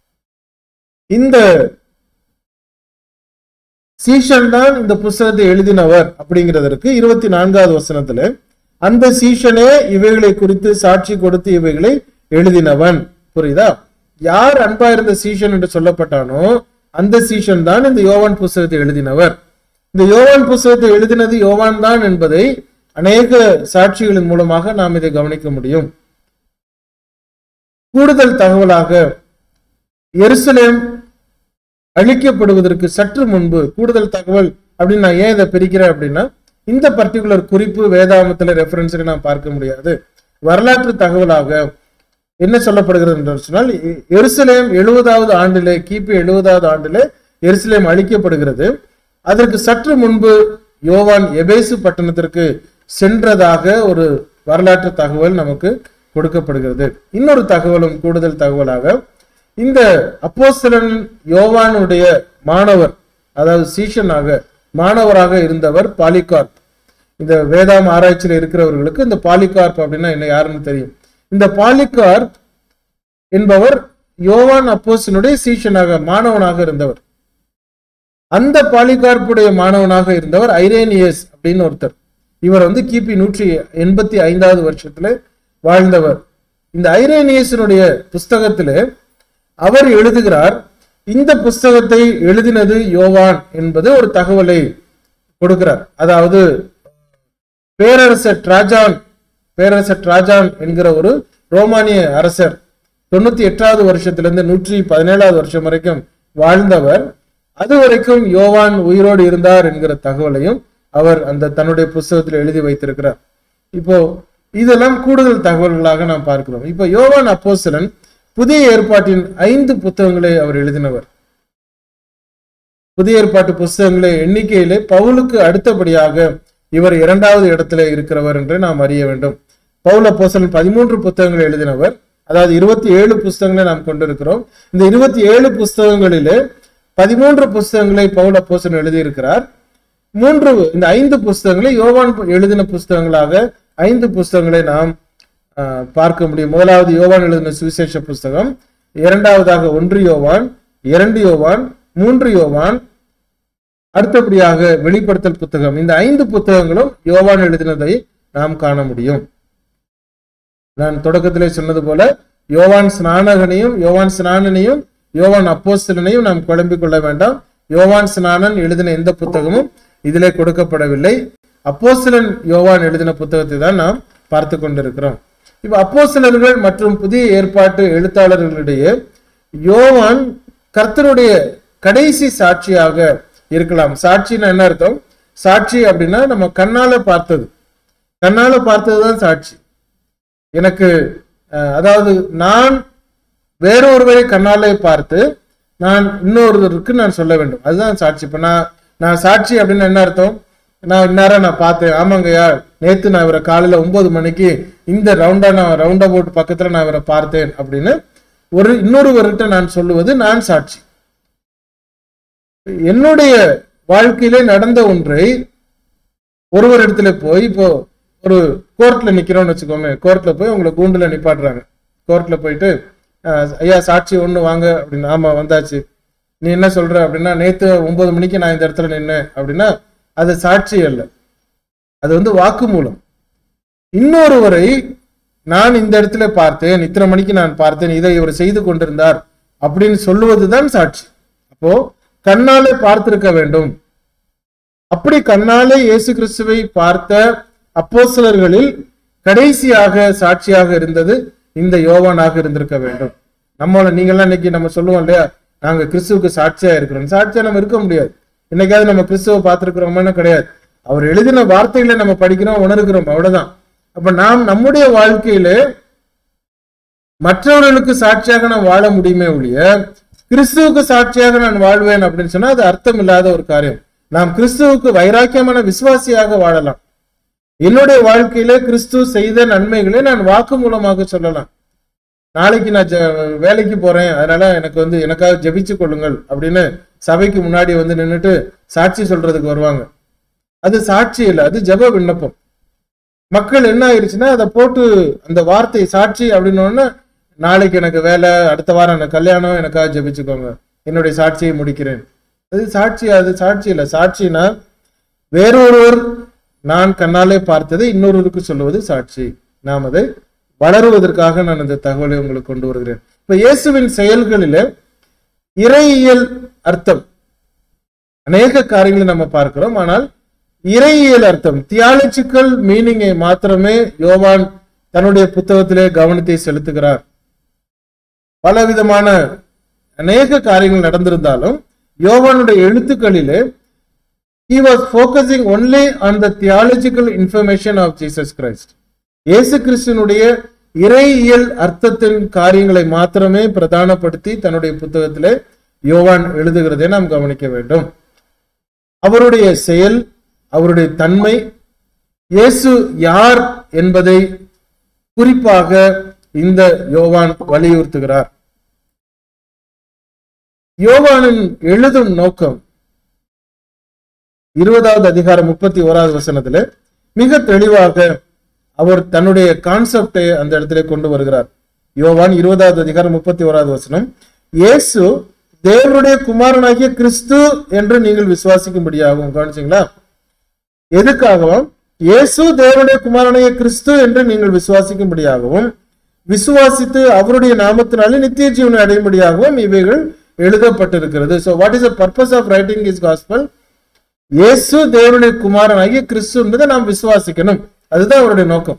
Speaker 3: இந்த சீஷன் தான் இந்த புஸ்தகத்தை எழுதினவர் அப்படிங்கிறதற்கு இருபத்தி நான்காவது வசனத்துல அந்த சீஷனே இவைகளை குறித்து சாட்சி கொடுத்து இவைகளை எழுதினவன் புரியுதா யார் அன்பா இருந்த சீஷன் என்று சொல்லப்பட்டானோ அந்த சீஷன் தான் இந்த யோவான் புஸ்தகத்தை எழுதினவர் இந்த யோவான் புஸ்தகத்தை எழுதினது யோவான் தான் என்பதை அநேக சாட்சிகளின் மூலமாக நாம் இதை கவனிக்க முடியும் கூடுதல் தகவலாக எருசலேம் அழிக்கப்படுவதற்கு சற்று முன்பு கூடுதல் தகவல் அப்படின்னு நான் ஏன் இதை பிரிக்கிறேன் அப்படின்னா இந்த பர்டிகுலர் குறிப்பு வேதாமத்துல ரெஃபரன்ஸ் நான் பார்க்க முடியாது வரலாற்று தகவலாக என்ன சொல்லப்படுகிறது என்று சொன்னால் எ- எருசலேம் எழுபதாவது ஆண்டிலே கிபி எழுபதாவது ஆண்டிலே எருசலேம் அழிக்கப்படுகிறது அதற்கு சற்று முன்பு யோவான் எபேசு பட்டணத்திற்கு சென்றதாக ஒரு வரலாற்று தகவல் நமக்கு கொடுக்கப்படுகிறது இன்னொரு தகவலும் கூடுதல் தகவலாக இந்த அப்போஸ்தலன் யோவானுடைய மாணவர் அதாவது சீஷனாக மாணவராக இருந்தவர் பாலிகார்ப் இந்த வேதாம் ஆராய்ச்சியில் இருக்கிறவர்களுக்கு இந்த பாலிகார்ப் அப்படின்னா என்ன யாருன்னு தெரியும் இந்த பாலிகார்ப் என்பவர் யோவான் அப்போஸ்தலனுடைய சீஷனாக மாணவனாக இருந்தவர் அந்த பாலிகார்ப்புடைய மாணவனாக இருந்தவர் ஐரேனியஸ் அப்படின்னு ஒருத்தர் இவர் வந்து கிபி நூற்றி எண்பத்தி ஐந்தாவது வருஷத்துல வாழ்ந்தவர் இந்த ஐரேனியஸினுடைய புஸ்தகத்திலே அவர் எழுதுகிறார் இந்த புஸ்தகத்தை எழுதினது யோவான் என்பது ஒரு தகவலை கொடுக்கிறார் அதாவது பேரரசர் டிராஜான் பேரரசர் டிராஜான் என்கிற ஒரு ரோமானிய அரசர் தொண்ணூத்தி எட்டாவது வருஷத்திலிருந்து நூற்றி பதினேழாவது வருஷம் வரைக்கும் வாழ்ந்தவர் அது வரைக்கும் யோவான் உயிரோடு இருந்தார் என்கிற தகவலையும் அவர் அந்த தன்னுடைய புஸ்தகத்தில் எழுதி வைத்திருக்கிறார் இப்போ இதெல்லாம் கூடுதல் தகவல்களாக நாம் பார்க்கிறோம் இப்போ யோவான் அப்போஸ்தலன் புதிய ஏற்பாட்டின் ஐந்து புத்தகங்களை அவர் எழுதினவர் புதிய ஏற்பாட்டு புஸ்தகங்களை எண்ணிக்கையிலே பவுலுக்கு அடுத்தபடியாக இவர் இரண்டாவது இடத்துல இருக்கிறவர் என்று நாம் அறிய வேண்டும் பவுல் அப்போஸ்தலன் பதிமூன்று புத்தகங்களை எழுதினவர் அதாவது இருபத்தி ஏழு புஸ்தகங்களை நாம் கொண்டிருக்கிறோம் இந்த இருபத்தி ஏழு புஸ்தகங்களிலே பதிமூன்று புஸ்தகங்களை பவுல் அப்போஸ்தலன் எழுதியிருக்கிறார் மூன்று இந்த ஐந்து புஸ்தகங்களை யோவான் எழுதின புஸ்தகங்களாக ஐந்து புஸ்தகங்களை நாம் ஆஹ், பார்க்க முடியும் முதலாவது யோவான் எழுதின சுவிசேஷ புஸ்தகம் இரண்டாவதாக ஒன்று யோவான் இரண்டு யோவான் மூன்று யோவான் அடுத்தபடியாக வெளிப்படுத்தல் புத்தகம் இந்த ஐந்து புத்தகங்களும் யோவான் எழுதினதை நாம் காண முடியும் நான் தொடக்கத்திலே சொன்னது போல யோவான் ஸ்நானகனையும் யோவான் ஸ்நானனையும் யோவான் அப்போஸ்தலனையும் நாம் குழம்பிக் கொள்ள வேண்டாம் யோவான் ஸ்நானன் எழுதின எந்த புத்தகமும் இதிலே கொடுக்கப்படவில்லை அப்போஸ்தலன் யோவான் எழுதின புத்தகத்தை தான் நாம் பார்த்து கொண்டிருக்கிறோம் இப்ப அப்போஸ்தலர்கள் மற்றும் புதிய ஏற்பாட்டு எழுத்தாளர்களிடையே யோவான் கர்த்தருடைய கடைசி சாட்சியாக இருக்கலாம் சாட்சின்னா என்ன அர்த்தம் சாட்சி அப்படின்னா நம்ம கண்ணால பார்த்தது கண்ணால பார்த்ததுதான் சாட்சி எனக்கு அஹ், அதாவது நான் வேறொருவரை கண்ணாலே பார்த்து நான் இன்னொருவருக்கு நான் சொல்ல வேண்டும் அதுதான் சாட்சி இப்ப நான் நான் சாட்சி அப்படின்னு என்ன அர்த்தம் நான் இந்நேரம் நான் பார்த்தேன் ஆமாங்கய்யா நேத்து நான் இவரை காலையில ஒன்பது மணிக்கு இந்த ரவுண்டா நான் ரவுண்ட் அபவுட் பக்கத்துல நான் இவரை பார்த்தேன் அப்படின்னு ஒரு இன்னொருவர்கிட்ட நான் சொல்லுவது நான் சாட்சி என்னுடைய வாழ்க்கையிலே நடந்த ஒன்றை ஒருவர் இடத்துல போய் இப்போ ஒரு கோர்ட்ல நிக்கிறோம்னு வச்சுக்கோமே கோர்ட்ல போய் உங்களை கூண்டுல நிப்பாட்டுறாங்க கோர்ட்ல போயிட்டு அஹ், ஐயா சாட்சி ஒண்ணு வாங்க அப்படின்னு ஆமா வந்தாச்சு நீ என்ன சொல்ற அப்படின்னா நேத்து ஒன்பது மணிக்கு நான் இந்த இடத்துல நின்னேன் அப்படின்னா அது சாட்சி அல்ல அது வந்து வாக்குமூலம் இன்னொருவரை நான் இந்த இடத்துல பார்த்தேன் இத்தனை மணிக்கு நான் பார்த்தேன் இதை இவர் செய்து கொண்டிருந்தார் அப்படின்னு சொல்லுவதுதான் சாட்சி அப்போ கண்ணாலே பார்த்திருக்க வேண்டும் அப்படி கண்ணாலே இயேசு கிறிஸ்துவை பார்த்த அப்போஸ்தலர்களில் கடைசியாக சாட்சியாக இருந்தது இந்த யோவானாக இருந்திருக்க வேண்டும் நம்மள நீங்கெல்லாம் இன்னைக்கு நம்ம சொல்லுவோம் இல்லையா நாங்க கிறிஸ்துவுக்கு சாட்சியா இருக்கிறோம் சாட்சியா நம்ம இருக்க முடியாது இன்னைக்காவது நம்ம கிறிஸ்துவை பார்த்திருக்கிறோமான்னு கிடையாது அவர் எழுதின வார்த்தைகளை நம்ம படிக்கிறோம் உணர்கிறோம் அவ்வளவுதான் அப்ப நாம் நம்முடைய வாழ்க்கையிலே மற்றவர்களுக்கு சாட்சியாக நான் வாழ முடியுமே ஒழிய கிறிஸ்துவுக்கு சாட்சியாக நான் வாழ்வேன் அப்படின்னு சொன்னா அது அர்த்தம் இல்லாத ஒரு காரியம் நாம் கிறிஸ்துவுக்கு வைராக்கியமான விசுவாசியாக வாழலாம் என்னுடைய வாழ்க்கையில கிறிஸ்து செய்த நன்மைகளை நான் வாக்கு மூலமாக சொல்லலாம் நாளைக்கு நான் ஜ- வேலைக்கு போறேன் அதனால எனக்கு வந்து எனக்காக ஜெபிச்சு கொள்ளுங்கள் அப்படின்னு சபைக்கு முன்னாடி வந்து நின்னுட்டு சாட்சி சொல்றதுக்கு வருவாங்க அது சாட்சி இல்லை அது ஜெப விண்ணப்பம் மக்கள் என்ன ஆயிருச்சுன்னா அதை போட்டு அந்த வார்த்தை சாட்சி அப்படின்னு நாளைக்கு எனக்கு வேலை அடுத்த வாரம் எனக்கு கல்யாணம் எனக்காக ஜெபிச்சுக்கோங்க என்னுடைய சாட்சியை முடிக்கிறேன் அது சாட்சி அது சாட்சி இல்லை சாட்சினா வேறொருவர் நான் கண்ணாலே பார்த்ததை இன்னொருவருக்கு சொல்லுவது சாட்சி நாம் அதை வளருவதற்காக நான் இந்த தகவலை உங்களுக்கு கொண்டு வருகிறேன் இப்ப இயேசுவின் செயல்களில இறையியல் அர்த்தம் அநேக காரியங்களை நம்ம பார்க்கிறோம் ஆனால் இறையியல் அர்த்தம் தியாலஜிக்கல் மீனிங்கை மாத்திரமே யோவான் தன்னுடைய புத்தகத்திலே கவனத்தை செலுத்துகிறார் பலவிதமான அநேக காரியங்கள் நடந்திருந்தாலும் யோவானுடைய எழுத்துக்களிலே he was focusing only on the theological information of Jesus Christ இயேசு கிறிஸ்துனுடைய இறையியல் அர்த்தத்தின் காரியங்களை மாத்திரமே பிரதானப்படுத்தி தன்னுடைய புத்தகத்திலே யோவான் எழுதுகிறதை நாம் கவனிக்க வேண்டும் அவருடைய செயல் அவருடைய தன்மை இயேசு யார் என்பதை குறிப்பாக இந்த யோவான் வலியுறுத்துகிறார் யோவானின் எழுதும் நோக்கம் இருபதாவது அதிகாரம் முப்பத்தி ஓராவது வசனத்துல மிக தெளிவாக அவர் தன்னுடைய கான்செப்டை அந்த இடத்துல கொண்டு வருகிறார் யோவான் இருபதாவது அதிகாரம் முப்பத்தி ஓராவது வசனம் இயேசு தேவனுடைய குமாரனாகிய கிறிஸ்து என்று நீங்கள் விசுவாசிக்கும்படியாகும் கவனிச்சிங்களா எதுக்காகவும் இயேசு தேவனுடைய குமாரனாகிய கிறிஸ்து என்று நீங்கள் விசுவாசிக்கும்படியாகவும் விசுவாசித்து அவருடைய நாமத்தினாலே நித்திய ஜீவனை அடையும்படியாகவும் இவைகள் எழுதப்பட்டிருக்கிறது so what is the purpose of writing his gospel இயேசு தேவனுடைய குமாரனாகிய கிறிஸ்து என்பதை நாம் விசுவாசிக்கணும் அதுதான் அவருடைய நோக்கம்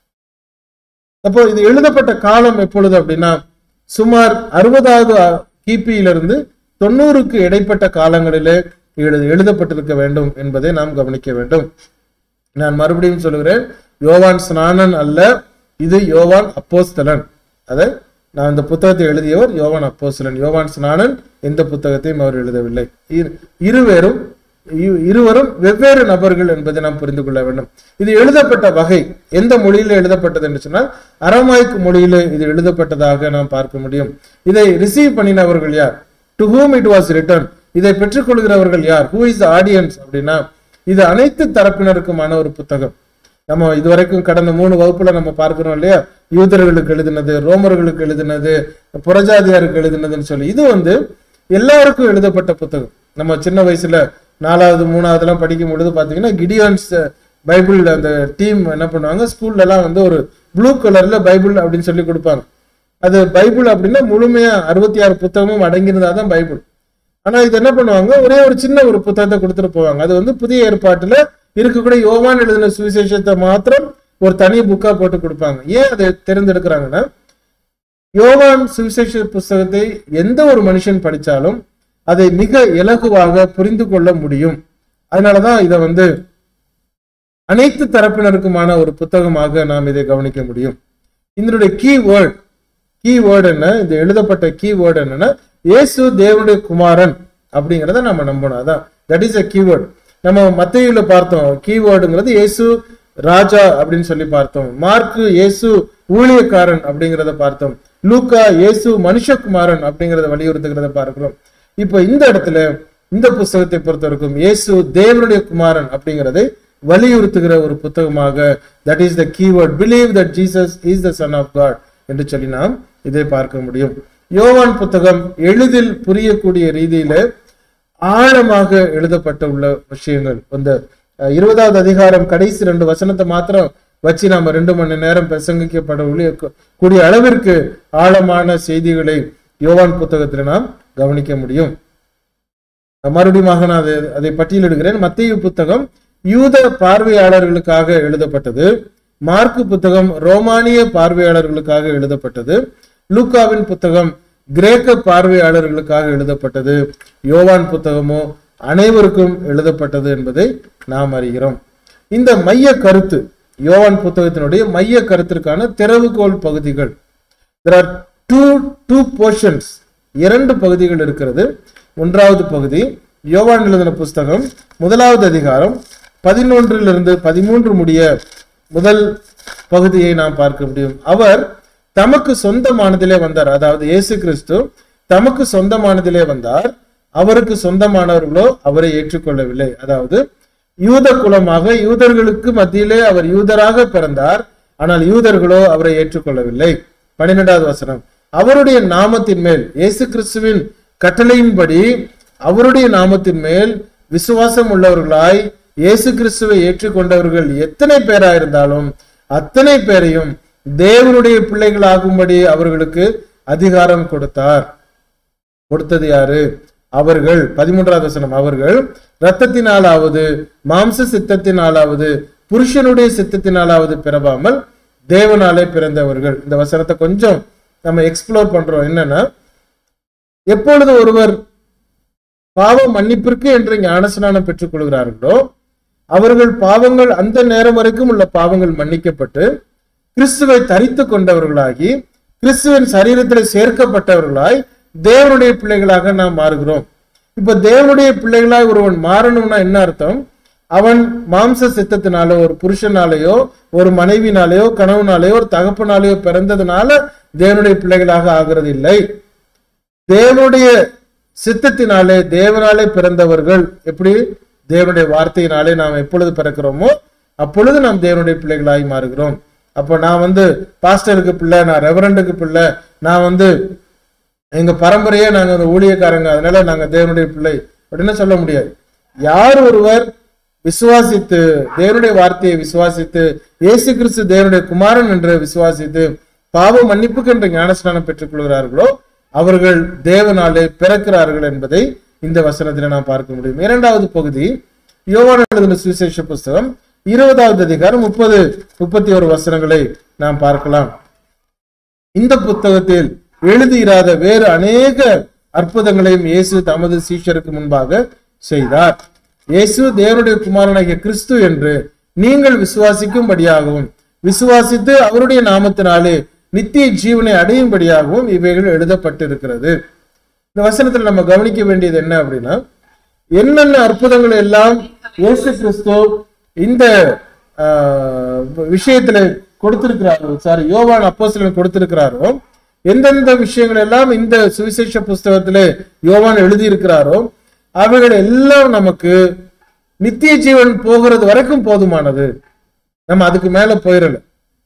Speaker 3: அப்போ இது எழுதப்பட்ட காலம் எப்பொழுது அப்படின்னா சுமார் அறுபதாவது கிபியிலிருந்து தொண்ணூறுக்கு இடைப்பட்ட காலங்களிலே எழு எழுதப்பட்டிருக்க வேண்டும் என்பதை நாம் கவனிக்க வேண்டும் நான் மறுபடியும் சொல்லுகிறேன் யோவான் ஸ்நானன் அல்ல இது யோவான் அப்போஸ்தலன் அதை நான் இந்த புத்தகத்தை எழுதியவர் யோவான் அப்போஸ்தலன் யோவான் ஸ்நானன் எந்த புத்தகத்தையும் அவர் எழுதவில்லை இரு- இருவேரும் இ- இருவரும் வெவ்வேறு நபர்கள் என்பதை நாம் புரிந்து கொள்ள வேண்டும் இது எழுதப்பட்ட வகை எந்த மொழியில எழுதப்பட்டது என்று சொன்னால் அரமாய்க்கு மொழியில இது எழுதப்பட்டதாக நாம் பார்க்க முடியும் இதை ரிசீவ் பண்ணினவர்கள் யார் to whom it was written இதை பெற்றுக்கொள்கிறவர்கள் யார் ஹூ இஸ் ஆடியன்ஸ் அப்படின்னா இது அனைத்து தரப்பினருக்குமான ஒரு புத்தகம் நம்ம இதுவரைக்கும் கடந்த மூணு வகுப்புல நம்ம பார்க்கிறோம் இல்லையா யூதர்களுக்கு எழுதினது ரோமர்களுக்கு எழுதினது புறஜாதியாருக்கு எழுதினதுன்னு சொல்லி இது வந்து எல்லாருக்கும் எழுதப்பட்ட புத்தகம் நம்ம சின்ன வயசுல நாலாவது மூணாவதுலாம் படிக்கும் பொழுது பாத்தீங்கன்னா கிடியான்ஸ் பைபிள் அந்த டீம் என்ன பண்ணுவாங்க ஸ்கூல்ல எல்லாம் வந்து ஒரு ப்ளூ கலர்ல பைபிள் அப்படின்னு சொல்லி கொடுப்பாங்க அது பைபிள் அப்படின்னா முழுமையா அறுபத்தி ஆறு புத்தகமும் அடங்கியிருந்தா தான் பைபிள் ஆனா இது என்ன பண்ணுவாங்க ஒரே ஒரு சின்ன ஒரு புத்தகத்தை கொடுத்துட்டு போவாங்க அது வந்து புதிய ஏற்பாட்டுல இருக்கக்கூடிய யோவான் எழுதின சுவிசேஷத்தை மாத்திரம் ஒரு தனி புக்கா போட்டு கொடுப்பாங்க ஏன் அதை தேர்ந்தெடுக்கிறாங்கன்னா யோவான் சுவிசேஷ புஸ்தகத்தை எந்த ஒரு மனுஷன் படிச்சாலும் அதை மிக இலகுவாக புரிந்து கொள்ள முடியும் அதனாலதான் இதை வந்து அனைத்து தரப்பினருக்குமான ஒரு புத்தகமாக நாம் இதை கவனிக்க முடியும் இதனுடைய கீ வேர்ட் கீ வேர்டு என்ன இது எழுதப்பட்ட கீ வேர்டு என்னன்னா இயேசு தேவனுடைய குமாரன் அப்படிங்கிறத நம்ம நம்பணும் அதான் தட் இஸ் அ கீவேர்டு நம்ம மத்தியில பார்த்தோம் கீவேர்டுங்கிறது இயேசு ராஜா அப்படின்னு சொல்லி பார்த்தோம் மார்க்கு இயேசு ஊழியக்காரன் அப்படிங்கிறத பார்த்தோம் லூக்கா இயேசு மனுஷகுமாரன் அப்படிங்கிறத வலியுறுத்துகிறத பார்க்கிறோம் இப்போ இந்த இடத்துல இந்த புஸ்தகத்தை பொறுத்தவரைக்கும் இயேசு தேவனுடைய குமாரன் அப்படிங்கிறதை வலியுறுத்துகிற ஒரு புத்தகமாக that is the keyword believe that Jesus is the son of God என்று சொல்லி நாம் இதை பார்க்க முடியும் யோவான் புத்தகம் எளிதில் புரியக்கூடிய ரீதியில ஆழமாக எழுதப்பட்ட உள்ள விஷயங்கள் இந்த அஹ், இருபதாவது அதிகாரம் கடைசி ரெண்டு வசனத்தை மாத்திரம் வச்சு நாம ரெண்டு மணி நேரம் பிரசங்கிக்கப்பட உள்ள- கூடிய அளவிற்கு ஆழமான செய்திகளை யோவான் புத்தகத்தில் நாம் கவனிக்க முடியும் மறுபடியும் நான் அதை அதை பட்டியலிடுகிறேன் மத்திய புத்தகம் யூத பார்வையாளர்களுக்காக எழுதப்பட்டது மார்க்கு புத்தகம் ரோமானிய பார்வையாளர்களுக்காக எழுதப்பட்டது லூக்காவின் புத்தகம் கிரேக்க பார்வையாளர்களுக்காக எழுதப்பட்டது யோவான் புத்தகமோ அனைவருக்கும் எழுதப்பட்டது என்பதை நாம் அறிகிறோம் இந்த மைய கருத்து யோவான் புத்தகத்தினுடைய மைய கருத்திற்கான திறவுகோல் பகுதிகள் there are two two portions இரண்டு பகுதிகள் இருக்கிறது ஒன்றாவது பகுதி யோவான் எழுதின புஸ்தகம் முதலாவது அதிகாரம் பதினொன்றிலிருந்து பதிமூன்று முடிய முதல் பகுதியை நாம் பார்க்க முடியும் அவர் தமக்கு சொந்தமானதிலே வந்தார் அதாவது இயேசு கிறிஸ்து தமக்கு சொந்தமானதிலே வந்தார் அவருக்கு சொந்தமானவர்களோ அவரை ஏற்றுக்கொள்ளவில்லை அதாவது யூத குலமாக யூதர்களுக்கு மத்தியிலே அவர் யூதராக பிறந்தார் ஆனால் யூதர்களோ அவரை ஏற்றுக்கொள்ளவில்லை பன்னிரெண்டாவது வசனம் அவருடைய நாமத்தின் மேல் இயேசு கிறிஸ்துவின் கட்டளையின்படி அவருடைய நாமத்தின் மேல் விசுவாசம் உள்ளவர்களாய் இயேசு கிறிஸ்துவை ஏற்றுக்கொண்டவர்கள் எத்தனை பேராயிருந்தாலும் அத்தனை பேரையும் தேவனுடைய பிள்ளைகளாகும்படி அவர்களுக்கு அதிகாரம் கொடுத்தார் கொடுத்தது யாரு அவர்கள் பதிமூன்றாவது வசனம் அவர்கள் இரத்தத்தினாலாவது மாம்ச சித்தத்தினாலாவது புருஷனுடைய சித்தத்தினாலாவது பிறவாமல் தேவனாலே பிறந்தவர்கள் இந்த வசனத்தை கொஞ்சம் நம்ம எக்ஸ்ப்ளோர் பண்றோம் என்னன்னா எப்பொழுது ஒருவர் பாவ மன்னிப்பிற்கு என்று ஞானஸ்நானம் பெற்றுக் கொள்கிறார்களோ அவர்கள் பாவங்கள் அந்த நேரம் வரைக்கும் உள்ள பாவங்கள் மன்னிக்கப்பட்டு கிறிஸ்துவை தரித்து கொண்டவர்களாகி கிறிஸ்துவின் சரீரத்தில் சேர்க்கப்பட்டவர்களாய் தேவனுடைய பிள்ளைகளாக நாம் மாறுகிறோம் இப்ப தேவனுடைய பிள்ளைகளாய் ஒருவன் மாறணும்னா என்ன அர்த்தம் அவன் மாம்ச சித்தத்தினாலோ ஒரு புருஷனாலேயோ ஒரு மனைவினாலேயோ கணவனாலேயோ ஒரு தகப்பனாலேயோ பிறந்ததுனால தேவனுடைய பிள்ளைகளாக ஆகிறது இல்லை தேவனுடைய சித்தத்தினாலே தேவனாலே பிறந்தவர்கள் எப்படி தேவனுடைய வார்த்தையினாலே நாம் எப்பொழுது பிறக்கிறோமோ அப்பொழுது நாம் தேவனுடைய பிள்ளைகளாய் மாறுகிறோம் அப்போ நான் வந்து பாஸ்டருக்கு பிள்ளை நான் ரெவரண்டுக்கு பிள்ளை நான் வந்து எங்க பரம்பரையே நாங்க அந்த ஊழியக்காரங்க அதனால நாங்க தேவனுடைய பிள்ளை அப்படின்னு சொல்ல முடியாது யார் ஒருவர் விசுவாசித்து தேவனுடைய வார்த்தையை விசுவாசித்து இயேசு கிறிஸ்து தேவனுடைய குமாரன் என்று விசுவாசித்து பாவ மன்னிப்புக்கு என்று ஞானஸ்நானம் பெற்றுக் கொள்கிறார்களோ அவர்கள் தேவனாலே பிறக்கிறார்கள் என்பதை இந்த வசனத்தில் நாம் பார்க்க முடியும் இரண்டாவது பகுதி யோவான் எழுதின சுவிசேஷ புஸ்தகம் இருபதாவது அதிகாரம் முப்பது முப்பத்தி ஒரு வசனங்களை நாம் பார்க்கலாம் இந்த புத்தகத்தில் எழுதியிராத வேறு அநேக அற்புதங்களையும் இயேசு தமது சீஷருக்கு முன்பாக செய்தார் இயேசு தேவனுடைய குமாரனாகிய கிறிஸ்து என்று நீங்கள் விசுவாசிக்கும்படியாகவும் விசுவாசித்து அவருடைய நாமத்தினாலே நித்திய ஜீவனை அடையும்படியாகவும் இவைகள் எழுதப்பட்டிருக்கிறது இந்த வசனத்துல நம்ம கவனிக்க வேண்டியது என்ன அப்படின்னா என்னென்ன அற்புதங்கள் எல்லாம் இயேசு கிறிஸ்து இந்த ஆஹ், விஷயத்துல கொடுத்திருக்கிறாரோ சாரி யோவான் அப்போஸ்தலன் கொடுத்திருக்கிறாரோ எந்தெந்த விஷயங்கள் எல்லாம் இந்த சுவிசேஷ புஸ்தகத்திலே யோவான் எழுதியிருக்கிறாரோ அவைகள் எல்லாம் நமக்கு நித்திய ஜீவன் போகிறது வரைக்கும் போதுமானது நம்ம அதுக்கு மேல போயிடல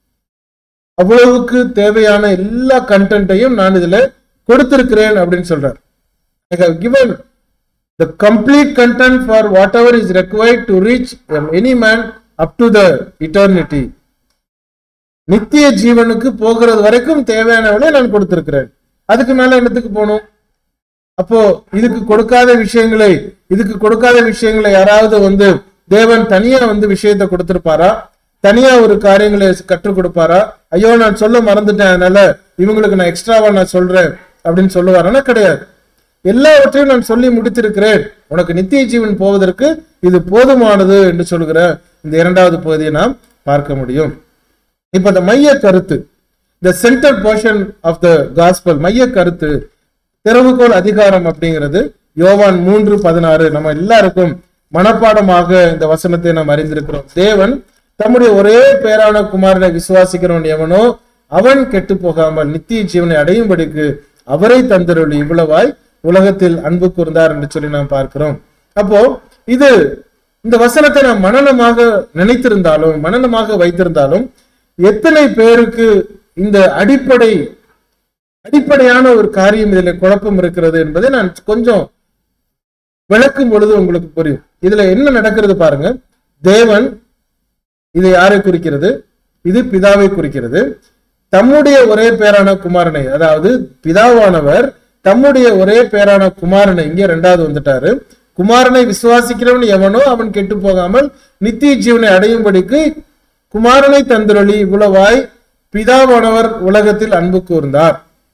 Speaker 3: அவ்வளவுக்கு தேவையான எல்லா கண்டென்ட்டையும் நான் இதுல கொடுத்திருக்கிறேன் அப்படின்னு சொல்றார் I have given the complete content for whatever is required to reach um, any man up to the eternity நித்திய ஜீவனுக்கு போகிறது வரைக்கும் தேவையானவளை நான் கொடுத்திருக்கிறேன் அதுக்கு மேல என்னத்துக்கு போகணும் அப்போ இதுக்கு கொடுக்காத விஷயங்களை இதுக்கு கொடுக்காத விஷயங்களை யாராவது வந்து தேவன் தனியா வந்து விஷயத்தை கொடுத்திருப்பாரா தனியா ஒரு காரியங்களை கற்றுக் கொடுப்பாரா ஐயோ நான் சொல்ல மறந்துட்டேன் அதனால இவங்களுக்கு நான் எக்ஸ்ட்ராவா நான் சொல்றேன் அப்படின்னு சொல்லுவாரானா கிடையாது எல்லாவற்றையும் நான் சொல்லி முடித்திருக்கிறேன் உனக்கு நித்திய ஜீவன் போவதற்கு இது போதுமானது என்று சொல்கிற இந்த இரண்டாவது பகுதியை நாம் பார்க்க முடியும் இப்ப இந்த மைய கருத்து the centre portion of the gospel மைய கருத்து திறவுகோல் அதிகாரம் அப்படிங்கிறது யோவான் மூன்று பதினாறு நம்ம எல்லாருக்கும் மனப்பாடமாக இந்த வசனத்தை நாம் அறிந்திருக்கிறோம் தேவன் தம்முடைய ஒரே பேரான குமாரனை விசுவாசிக்கிறவன் எவனோ அவன் கெட்டு போகாமல் நித்திய ஜீவனை அடையும்படிக்கு அவரை தந்தருளி இவ்வளவாய் உலகத்தில் அன்பு கூர்ந்தார் என்று சொல்லி நாம் பார்க்கிறோம் அப்போ இது இந்த வசனத்தை நாம் மனநமாக நினைத்திருந்தாலும் மனநமாக வைத்திருந்தாலும் எத்தனை பேருக்கு இந்த அடிப்படை அடிப்படையான ஒரு காரியம் இதுல குழப்பம் இருக்கிறது என்பதை நான் கொஞ்சம் விளக்கும் பொழுது உங்களுக்கு புரியும் இதுல என்ன நடக்கிறது பாருங்க தேவன் இது யாரை குறிக்கிறது இது பிதாவை குறிக்கிறது தம்முடைய ஒரே பேரான குமாரனை அதாவது பிதாவானவர் தம்முடைய ஒரே பேரான குமாரனை இங்க ரெண்டாவது வந்துட்டாரு குமாரனை விசுவாசிக்கிறவன் எவனோ அவன் கெட்டு போகாமல் நித்திய ஜீவனை அடையும்படிக்கு குமாரனை தந்திரொளி இவ்வளவாய் பிதாவானவர் உலகத்தில் அன்பு கூர்ந்தார்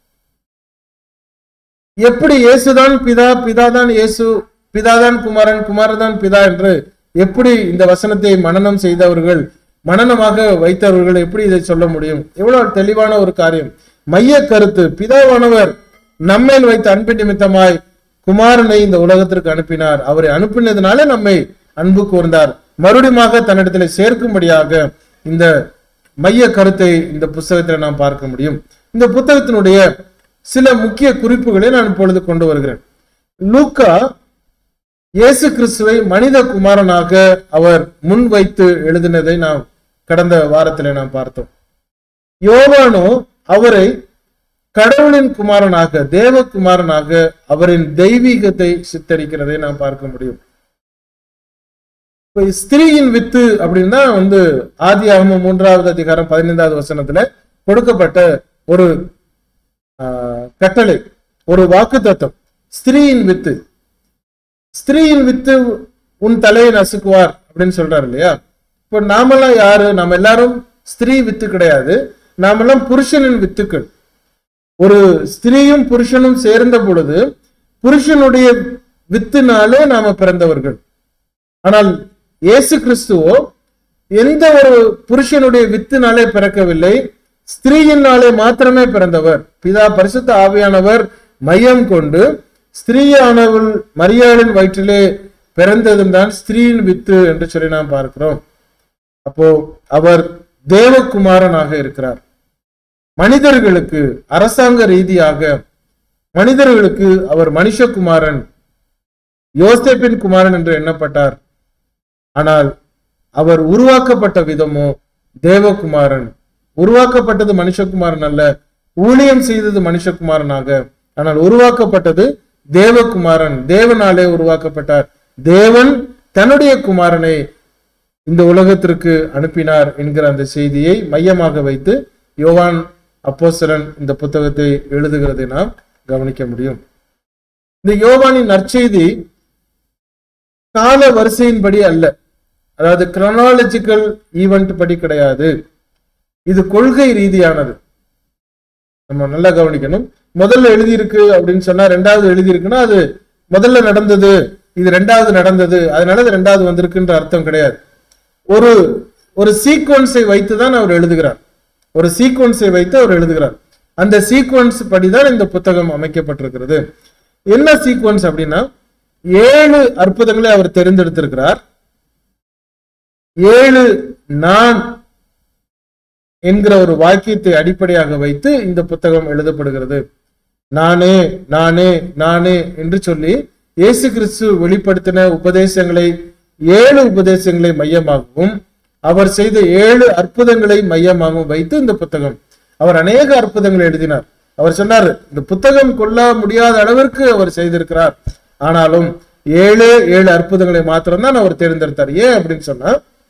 Speaker 3: எப்படி இயேசுதான் பிதா பிதாதான் இயேசு பிதாதான் குமாரன் குமாரதான் பிதா என்று எப்படி இந்த வசனத்தை மனனம் செய்தவர்கள் மனனமாக வைத்தவர்கள் எப்படி இதை சொல்ல முடியும் எவ்வளவு தெளிவான ஒரு காரியம் மைய கருத்து பிதாவானவர் நம்மேல் வைத்த அன்பின் நிமித்தமாய் குமாரனை இந்த உலகத்திற்கு அனுப்பினார் அவரை அனுப்பினதுனால நம்மை அன்பு கூர்ந்தார் மறுபடியுமாக தன்னிடத்தில் சேர்க்கும்படியாக இந்த மைய கருத்தை இந்த புஸ்தகத்தில் நாம் பார்க்க முடியும் இந்த புத்தகத்தினுடைய சில முக்கிய குறிப்புகளை நான் இப்பொழுது கொண்டு வருகிறேன் லூக்கா இயேசு கிறிஸ்துவை மனித குமாரனாக அவர் முன்வைத்து எழுதினதை நாம் கடந்த வாரத்திலே நாம் பார்த்தோம் யோவானோ அவரை கடவுளின் குமாரனாக தேவகுமாரனாக அவரின் தெய்வீகத்தை சித்தரிக்கிறதை நாம் பார்க்க முடியும் இப்ப ஸ்திரீயின் வித்து அப்படின்னா வந்து ஆதி மூன்றாவது அதிகாரம் பதினைந்தாவது வசனத்துல கொடுக்கப்பட்ட ஒரு ஆஹ், கட்டளை ஒரு வாக்கு தத்துவம் ஸ்திரீயின் வித்து ஸ்திரீயின் வித்து உன் தலையை நசுக்குவார் அப்படின்னு சொல்றாரு இல்லையா இப்ப நாமெல்லாம் யாரு நாம எல்லாரும் ஸ்திரீ வித்து கிடையாது நாமெல்லாம் புருஷனின் வித்துக்கள் ஒரு ஸ்திரீயும் புருஷனும் சேர்ந்த பொழுது புருஷனுடைய வித்துனாலே நாம பிறந்தவர்கள் ஆனால் இயேசு கிறிஸ்துவோ எந்த ஒரு புருஷனுடைய வித்துனாலே பிறக்கவில்லை ஸ்திரீயினாலே மாத்திரமே பிறந்தவர் பிதா பரிசுத்த ஆவியானவர் மையம் கொண்டு ஸ்திரீயானவள் மரியாளின் வயிற்றிலே பிறந்ததும் தான் ஸ்திரீயின் வித்து என்று சொல்லி நாம் பார்க்கிறோம் அப்போ அவர் தேவகுமாரனாக இருக்கிறார் மனிதர்களுக்கு அரசாங்க ரீதியாக மனிதர்களுக்கு அவர் மனுஷகுமாரன் யோசேப்பின் குமாரன் என்று எண்ணப்பட்டார் ஆனால் அவர் உருவாக்கப்பட்ட விதமோ தேவகுமாரன் உருவாக்கப்பட்டது மனுஷகுமாரன் அல்ல ஊழியம் செய்தது மனுஷகுமாரனாக ஆனால் உருவாக்கப்பட்டது தேவகுமாரன் தேவனாலே உருவாக்கப்பட்டார் தேவன் தன்னுடைய குமாரனை இந்த உலகத்திற்கு அனுப்பினார் என்கிற அந்த செய்தியை மையமாக வைத்து யோவான் அப்போஸ்தலன் இந்த புத்தகத்தை எழுதுகிறதை நாம் கவனிக்க முடியும் இந்த யோவானின் நற்செய்தி கால வரிசையின்படி அல்ல அதாவது கிரனாலஜிக்கல் ஈவெண்ட் படி கிடையாது இது கொள்கை ரீதியானது நம்ம நல்லா கவனிக்கணும் முதல்ல எழுதியிருக்கு அப்படின்னு சொன்னா ரெண்டாவது எழுதியிருக்குன்னா அது முதல்ல நடந்தது இது ரெண்டாவது நடந்தது அதனால இது ரெண்டாவது வந்திருக்குன்ற அர்த்தம் கிடையாது ஒரு ஒரு சீக்வன்ஸை வைத்து தான் அவர் எழுதுகிறார் ஒரு சீக்வன்ஸை வைத்து அவர் எழுதுகிறார் அந்த சீக்வன்ஸ் படிதான் இந்த புத்தகம் அமைக்கப்பட்டிருக்கிறது என்ன சீக்வன்ஸ் அப்படின்னா ஏழு அற்புதங்களை அவர் தெரிந்தெடுத்திருக்கிறார் ஏழு நான் என்கிற ஒரு வாக்கியத்தை அடிப்படையாக வைத்து இந்த புத்தகம் எழுதப்படுகிறது நானே நானே நானே என்று சொல்லி இயேசு கிறிஸ்து வெளிப்படுத்தின உபதேசங்களை ஏழு உபதேசங்களை மையமாகவும் அவர் செய்த ஏழு அற்புதங்களை மையமாகவும் வைத்து இந்த புத்தகம் அவர் அநேக அற்புதங்களை எழுதினார் அவர் சொன்னார் இந்த புத்தகம் கொள்ள முடியாத அளவிற்கு அவர் செய்திருக்கிறார் ஆனாலும் ஏழு ஏழு அற்புதங்களை மாத்திரம்தான் அவர் தேர்ந்தெடுத்தார் ஏன் அப்படின்னு சொன்னா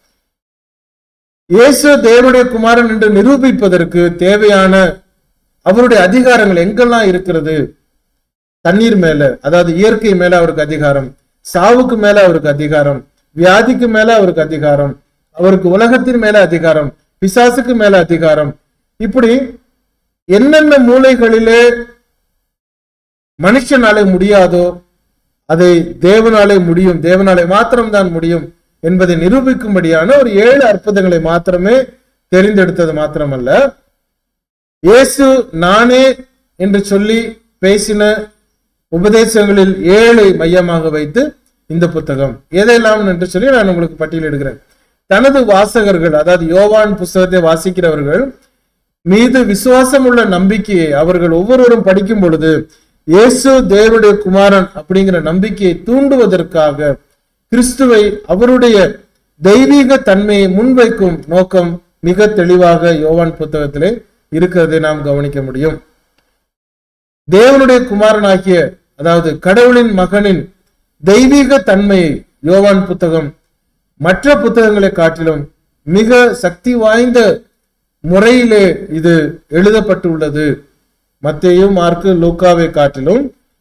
Speaker 3: இயேசு தேவனுடைய குமாரன் என்று நிரூபிப்பதற்கு தேவையான அவருடைய அதிகாரங்கள் எங்கெல்லாம் இருக்கிறது தண்ணீர் மேல அதாவது இயற்கை மேல அவருக்கு அதிகாரம் சாவுக்கு மேல அவருக்கு அதிகாரம் வியாதிக்கு மேல அவருக்கு அதிகாரம் அவருக்கு உலகத்தின் மேல அதிகாரம் பிசாசுக்கு மேல அதிகாரம் இப்படி என்னென்ன மூலைகளிலே மனுஷனாலே முடியாதோ அதை தேவனாலே முடியும் தேவனாலே மாத்திரம்தான் முடியும் என்பதை நிரூபிக்கும்படியான ஒரு ஏழு அற்புதங்களை மாத்திரமே தெரிந்தெடுத்தது மாத்திரமல்ல இயேசு நானே என்று சொல்லி பேசின உபதேசங்களில் ஏழை மையமாக வைத்து இந்த புத்தகம் எதெல்லாம் என்று சொல்லி நான் உங்களுக்கு பட்டியலிடுகிறேன் தனது வாசகர்கள் அதாவது யோவான் புஸ்தகத்தை வாசிக்கிறவர்கள் மீது விசுவாசம் உள்ள நம்பிக்கையை அவர்கள் ஒவ்வொருவரும் படிக்கும் பொழுது இயேசு தேவனுடைய குமாரன் அப்படிங்கிற நம்பிக்கையை தூண்டுவதற்காக கிறிஸ்துவை அவருடைய தெய்வீக தன்மையை முன்வைக்கும் நோக்கம் மிக தெளிவாக யோவான் புத்தகத்திலே இருக்கிறதை நாம் கவனிக்க முடியும் தேவனுடைய குமாரனாகிய அதாவது கடவுளின் மகனின் தெய்வீக தன்மையை யோவான் புத்தகம் மற்ற புத்தகங்களை காட்டிலும் மிக சக்தி வாய்ந்த முறையிலே இது எழுதப்பட்டுள்ளது மத்தேயு மார்க்கு லூக்காவை காட்டிலும்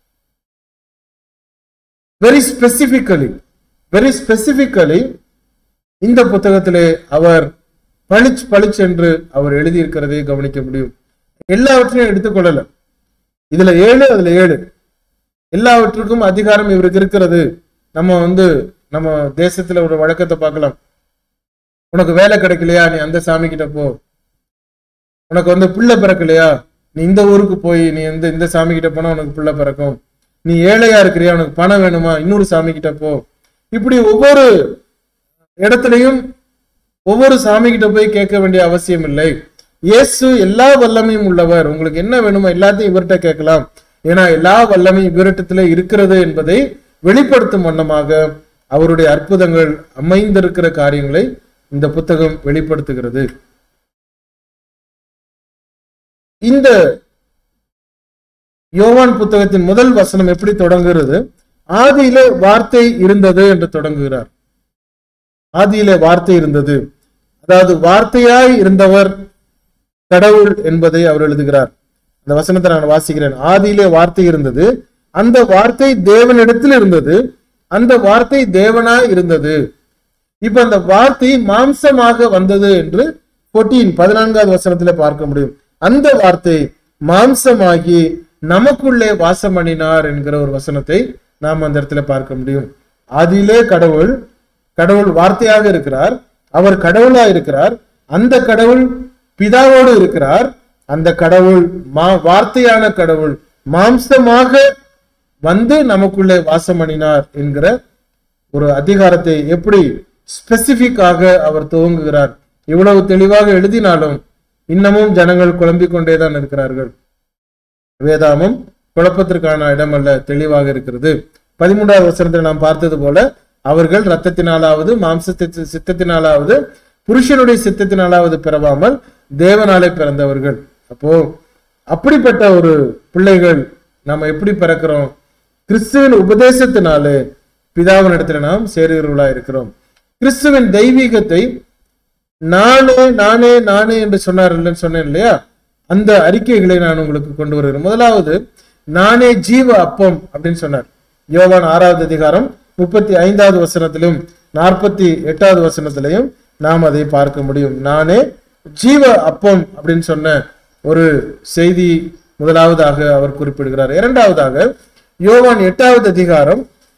Speaker 3: வெரி ஸ்பெசிபிக்கலி வெரி ஸ்பெசிபிக்கலி இந்த புத்தகத்திலே அவர் பளிச் பளிச் என்று அவர் எழுதியிருக்கிறதை கவனிக்க முடியும் எல்லாவற்றையும் எடுத்துக்கொள்ளல இதுல ஏழு அதுல ஏழு எல்லாவற்றுக்கும் அதிகாரம் இவருக்கு இருக்கிறது நம்ம வந்து நம்ம தேசத்துல ஒரு வழக்கத்தை பார்க்கலாம் உனக்கு வேலை கிடைக்கலையா நீ அந்த சாமி கிட்ட போ உனக்கு வந்து பிள்ளை பிறக்கலையா நீ இந்த ஊருக்கு போய் நீ இந்த இந்த சாமி கிட்ட போனா உனக்கு பிள்ளை பிறக்கும் நீ ஏழையா இருக்கிறியா உனக்கு பணம் வேணுமா இன்னொரு சாமி கிட்ட போ இப்படி ஒவ்வொரு இடத்துலையும் ஒவ்வொரு சாமி கிட்ட போய் கேட்க வேண்டிய அவசியம் இல்லை இயேசு எல்லா வல்லமையும் உள்ளவர் உங்களுக்கு என்ன வேணுமோ எல்லாத்தையும் இவர்கிட்ட கேட்கலாம் ஏன்னா எல்லா வல்லமையும் இவரிடத்துல இருக்கிறது என்பதை வெளிப்படுத்தும் வண்ணமாக அவருடைய அற்புதங்கள் அமைந்திருக்கிற காரியங்களை இந்த புத்தகம் வெளிப்படுத்துகிறது இந்த யோவான் புத்தகத்தின் முதல் வசனம் எப்படி தொடங்குகிறது ஆதியிலே வார்த்தை இருந்தது என்று தொடங்குகிறார் ஆதியிலே வார்த்தை இருந்தது அதாவது வார்த்தையாய் இருந்தவர் கடவுள் என்பதை அவர் எழுதுகிறார் அந்த வசனத்தை நான் வாசிக்கிறேன் ஆதியிலே வார்த்தை இருந்தது அந்த வார்த்தை தேவனிடத்தில் இருந்தது அந்த வார்த்தை தேவனாய் இருந்தது இப்ப அந்த வார்த்தை மாம்சமாக வந்தது என்று போட்டியின் பதினான்காவது வசனத்துல பார்க்க முடியும் அந்த வார்த்தை மாம்சமாகி நமக்குள்ளே வாசம் பண்ணினார் என்கிற ஒரு வசனத்தை நாம் அந்த இடத்துல பார்க்க முடியும் ஆதியிலே கடவுள் கடவுள் வார்த்தையாக இருக்கிறார் அவர் கடவுளா இருக்கிறார் அந்த கடவுள் பிதாவோடு இருக்கிறார் அந்த கடவுள் மா வார்த்தையான கடவுள் மாம்சமாக வந்து நமக்குள்ளே வாசம் பண்ணினார் என்கிற ஒரு அதிகாரத்தை எப்படி ஸ்பெசிபிக்காக அவர் துவங்குகிறார் இவ்வளவு தெளிவாக எழுதினாலும் இன்னமும் ஜனங்கள் குழம்பிக் கொண்டேதான் இருக்கிறார்கள் வேதாமம் குழப்பத்திற்கான இடமல்ல தெளிவாக இருக்கிறது பதிமூன்றாவது வசனத்தில் நாம் பார்த்தது போல அவர்கள் ரத்தத்தினாலாவது மாம்சத்தி சித்தத்தினாலாவது புருஷனுடைய சித்தத்தினாலாவது பிறவாமல் தேவனாலே பிறந்தவர்கள் அப்போ அப்படிப்பட்ட ஒரு பிள்ளைகள் நம்ம எப்படி பிறக்கிறோம் கிறிஸ்துவின் உபதேசத்தினாலே பிதாவின் இடத்துல நாம் சேருகிறவர்களா இருக்கிறோம் கிறிஸ்துவின் தெய்வீகத்தை நானே நானே நானே என்று சொன்னார் இல்லைன்னு சொன்னேன் இல்லையா அந்த அறிக்கைகளை நான் உங்களுக்கு கொண்டு வருகிறேன் முதலாவது நானே ஜீவ அப்பம் அப்படின்னு சொன்னார் யோவான் ஆறாவது அதிகாரம் முப்பத்தி ஐந்தாவது வசனத்திலும் நாற்பத்தி எட்டாவது வசனத்திலையும் நாம் அதை பார்க்க முடியும் நானே ஜீவ அப்பம் அப்படின்னு சொன்ன ஒரு செய்தி முதலாவதாக அவர் குறிப்பிடுகிறார் இரண்டாவதாக யோவான் எட்டாவது அதிகாரம்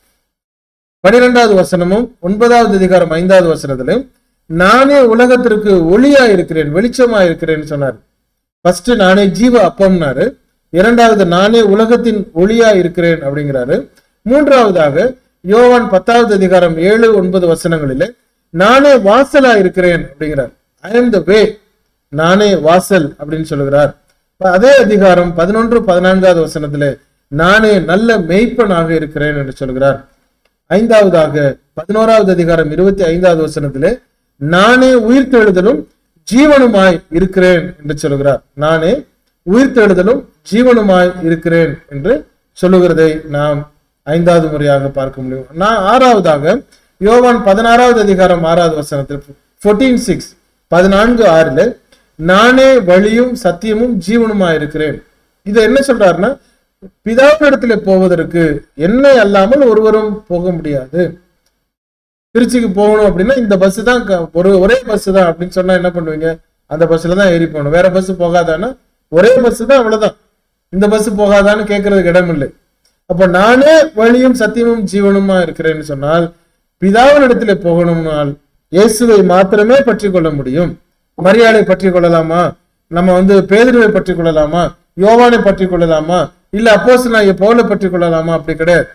Speaker 3: பனிரெண்டாவது வசனமும் ஒன்பதாவது அதிகாரம் ஐந்தாவது வசனத்திலும் நானே உலகத்திற்கு ஒளியா இருக்கிறேன் வெளிச்சமா இருக்கிறேன்னு சொன்னார் ஃபர்ஸ்ட் நானே ஜீவ அப்பம்னாரு இரண்டாவது நானே உலகத்தின் ஒளியா இருக்கிறேன் அப்படிங்கிறாரு மூன்றாவதாக யோவான் பத்தாவது அதிகாரம் ஏழு ஒன்பது வசனங்களிலே நானே வாசலா இருக்கிறேன் அப்படிங்கிறார் ஐ எம் த வே நானே வாசல் அப்படின்னு சொல்லுகிறார் இப்ப அதே அதிகாரம் பதினொன்று பதினான்காவது வசனத்திலே நானே நல்ல மெய்ப்பனாக இருக்கிறேன் என்று சொல்கிறார் ஐந்தாவதாக பதினோராவது அதிகாரம் இருபத்தி ஐந்தாவது வசனத்திலே நானே உயிர்த்தெழுதலும் ஜீவனுமாய் இருக்கிறேன் என்று சொல்கிறார் நானே உயிர்த்தெழுதலும் ஜீவனுமாய் இருக்கிறேன் என்று சொல்லுகிறதை நாம் ஐந்தாவது முறையாக பார்க்க முடியும் நான் ஆறாவதாக யோவான் பதினாறாவது அதிகாரம் ஆறாவது வசனத்தில் ஃபோர்டீன் சிக்ஸ் பதினான்கு ஆறுல நானே வழியும் சத்தியமும் ஜீவனுமா இருக்கிறேன் இதை என்ன சொல்றாருன்னா பிதாவிடத்துல போவதற்கு என்னை அல்லாமல் ஒருவரும் போக முடியாது திருச்சிக்கு போகணும் அப்படின்னா இந்த பஸ் தான் க- ஒரு ஒரே பஸ் தான் அப்படின்னு சொன்னா என்ன பண்ணுவீங்க அந்த பஸ்ல தான் ஏறி போகணும் வேற பஸ் போகாதான்னா ஒரே பஸ் தான் அவ்வளவுதான் இந்த பஸ் போகாதான்னு கேட்கறதுக்கு இடம் இல்லை அப்ப நானே வழியும் சத்தியமும் ஜீவனுமா இருக்கிறேன்னு சொன்னால் பிதாவினிடத்துல போகணும்னால் இயேசுவை மாத்திரமே பற்றி கொள்ள முடியும் மரியாதை பற்றி கொள்ளலாமா நம்ம வந்து பேதுருவை பற்றி கொள்ளலாமா யோவானை பற்றி கொள்ளலாமா இல்ல அப்போஸ் நான் பவுலை பற்றி கொள்ளலாமா அப்படி கிடையாது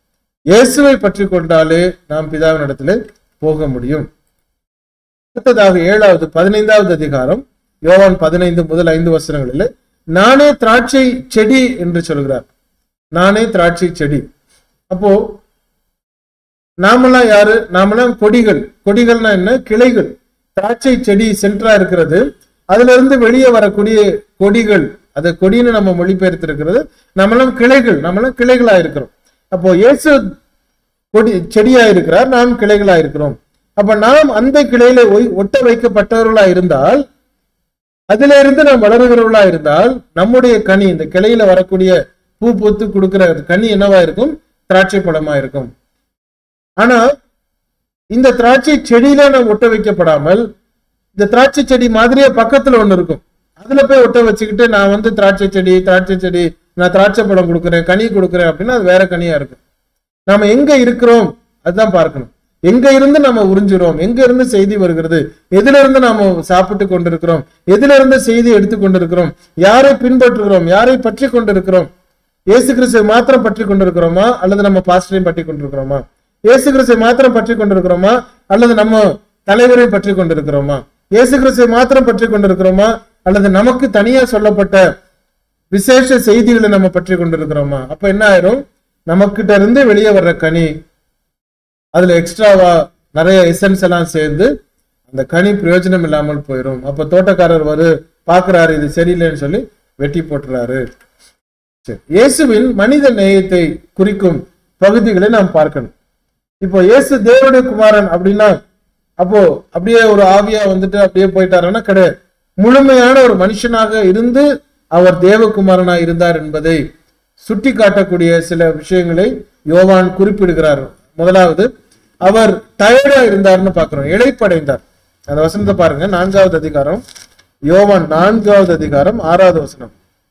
Speaker 3: இயேசுவை பற்றி கொண்டாலே நாம் பிதாவினிடத்திலே போக முடியும் அடுத்ததாக ஏழாவது பதினைந்தாவது அதிகாரம் யோவான் பதினைந்து முதல் ஐந்து வசனங்களில் நானே திராட்சை செடி என்று சொல்கிறார் நானே திராட்சை செடி அப்போ நாமெல்லாம் யாரு நாமெல்லாம் கொடிகள் கொடிகள்னா என்ன கிளைகள் திராட்சை செடி சென்டரா இருக்கிறது அதுல இருந்து வெளியே வரக்கூடிய கொடிகள் அதை கொடின்னு நம்ம மொழிபெயர்த்திருக்கிறது நம்மளும் கிளைகள் நம்மளும் கிளைகளா இருக்கிறோம் அப்போ இயேசு கொடி செடியா இருக்கிறார் நாம் கிளைகளா இருக்கிறோம் அப்ப நாம் அந்த கிளையில ஒய்- ஒட்ட வைக்கப்பட்டவர்களா இருந்தால் அதுல இருந்து நாம் வளருகிறவர்களா இருந்தால் நம்முடைய கனி இந்த கிளையில வரக்கூடிய பூ பூத்து கொடுக்கிற கனி என்னவா இருக்கும் திராட்சை பழமா இருக்கும் ஆனா இந்த திராட்சை செடியில நாம் ஒட்ட வைக்கப்படாமல் இந்த திராட்சை செடி மாதிரியே பக்கத்துல ஒண்ணு இருக்கும் அதுல போய் ஒட்ட வச்சுக்கிட்டு நான் வந்து திராட்சை செடி திராட்சை செடி நான் திராட்சை பழம் கொடுக்குறேன் கனி கொடுக்குறேன் அப்படின்னா அது வேற கனியா இருக்கும் நாம எங்க இருக்கிறோம் அதுதான் பார்க்கணும் எங்க இருந்து நம்ம உறிஞ்சுறோம் எங்க இருந்து செய்தி வருகிறது எதுல இருந்து நாம சாப்பிட்டு கொண்டிருக்கிறோம் எதுல இருந்து செய்தி எடுத்து கொண்டிருக்கிறோம் யாரை பின்பற்றுகிறோம் யாரை பற்றி கொண்டிருக்கிறோம் இயேசு கிறிஸ்துவை மாத்திரம் பற்றி கொண்டிருக்கிறோமா அல்லது நம்ம பாஸ்டரையும் பற்றி கொண்டிருக்கிறோமா இயேசு கிறிஸ்துவை மாத்திரம் பற்றி கொண்டிருக்கிறோமா அல்லது நம்ம தலைவரை பற்றி கொண்டிருக்கிறோமா இயேசு கிறிஸ்துவை மாத்திரம் பற்றி கொண்டிருக்கிறோமா அல்லது நமக்கு தனியா சொல்லப்பட்ட விசேஷ செய்திகளை நம்ம பற்றி கொண்டிருக்கிறோமா அப்ப என்ன ஆயிரும் நமக்கிட்ட இருந்து வெளியே வர்ற கனி அதுல எக்ஸ்ட்ராவா நிறைய எசன்ஸ் எல்லாம் சேர்ந்து அந்த கனி பிரயோஜனம் இல்லாமல் போயிடும் அப்ப தோட்டக்காரர் வரு பாக்குறாரு இது சரியில்லைன்னு சொல்லி வெட்டி போட்டுறாரு சரி இயேசுவின் மனித நேயத்தை குறிக்கும் பகுதிகளை நாம் பார்க்கணும் இப்போ இயேசு தேவனுடைய குமாரன் அப்படின்னா அப்போ அப்படியே ஒரு ஆவியா வந்துட்டு அப்படியே போயிட்டாருன்னா கிடையாது முழுமையான ஒரு மனுஷனாக இருந்து அவர் தேவகுமாரனா இருந்தார் என்பதை சுட்டி காட்டக்கூடிய சில விஷயங்களை யோவான் குறிப்பிடுகிறார் முதலாவது அவர் டயர்டா இருந்தார்னு பார்க்கிறோம் இழைப்படைந்தார் அந்த வசனத்தை பாருங்க நான்காவது அதிகாரம் யோவான் நான்காவது அதிகாரம் ஆறாவது வசனம்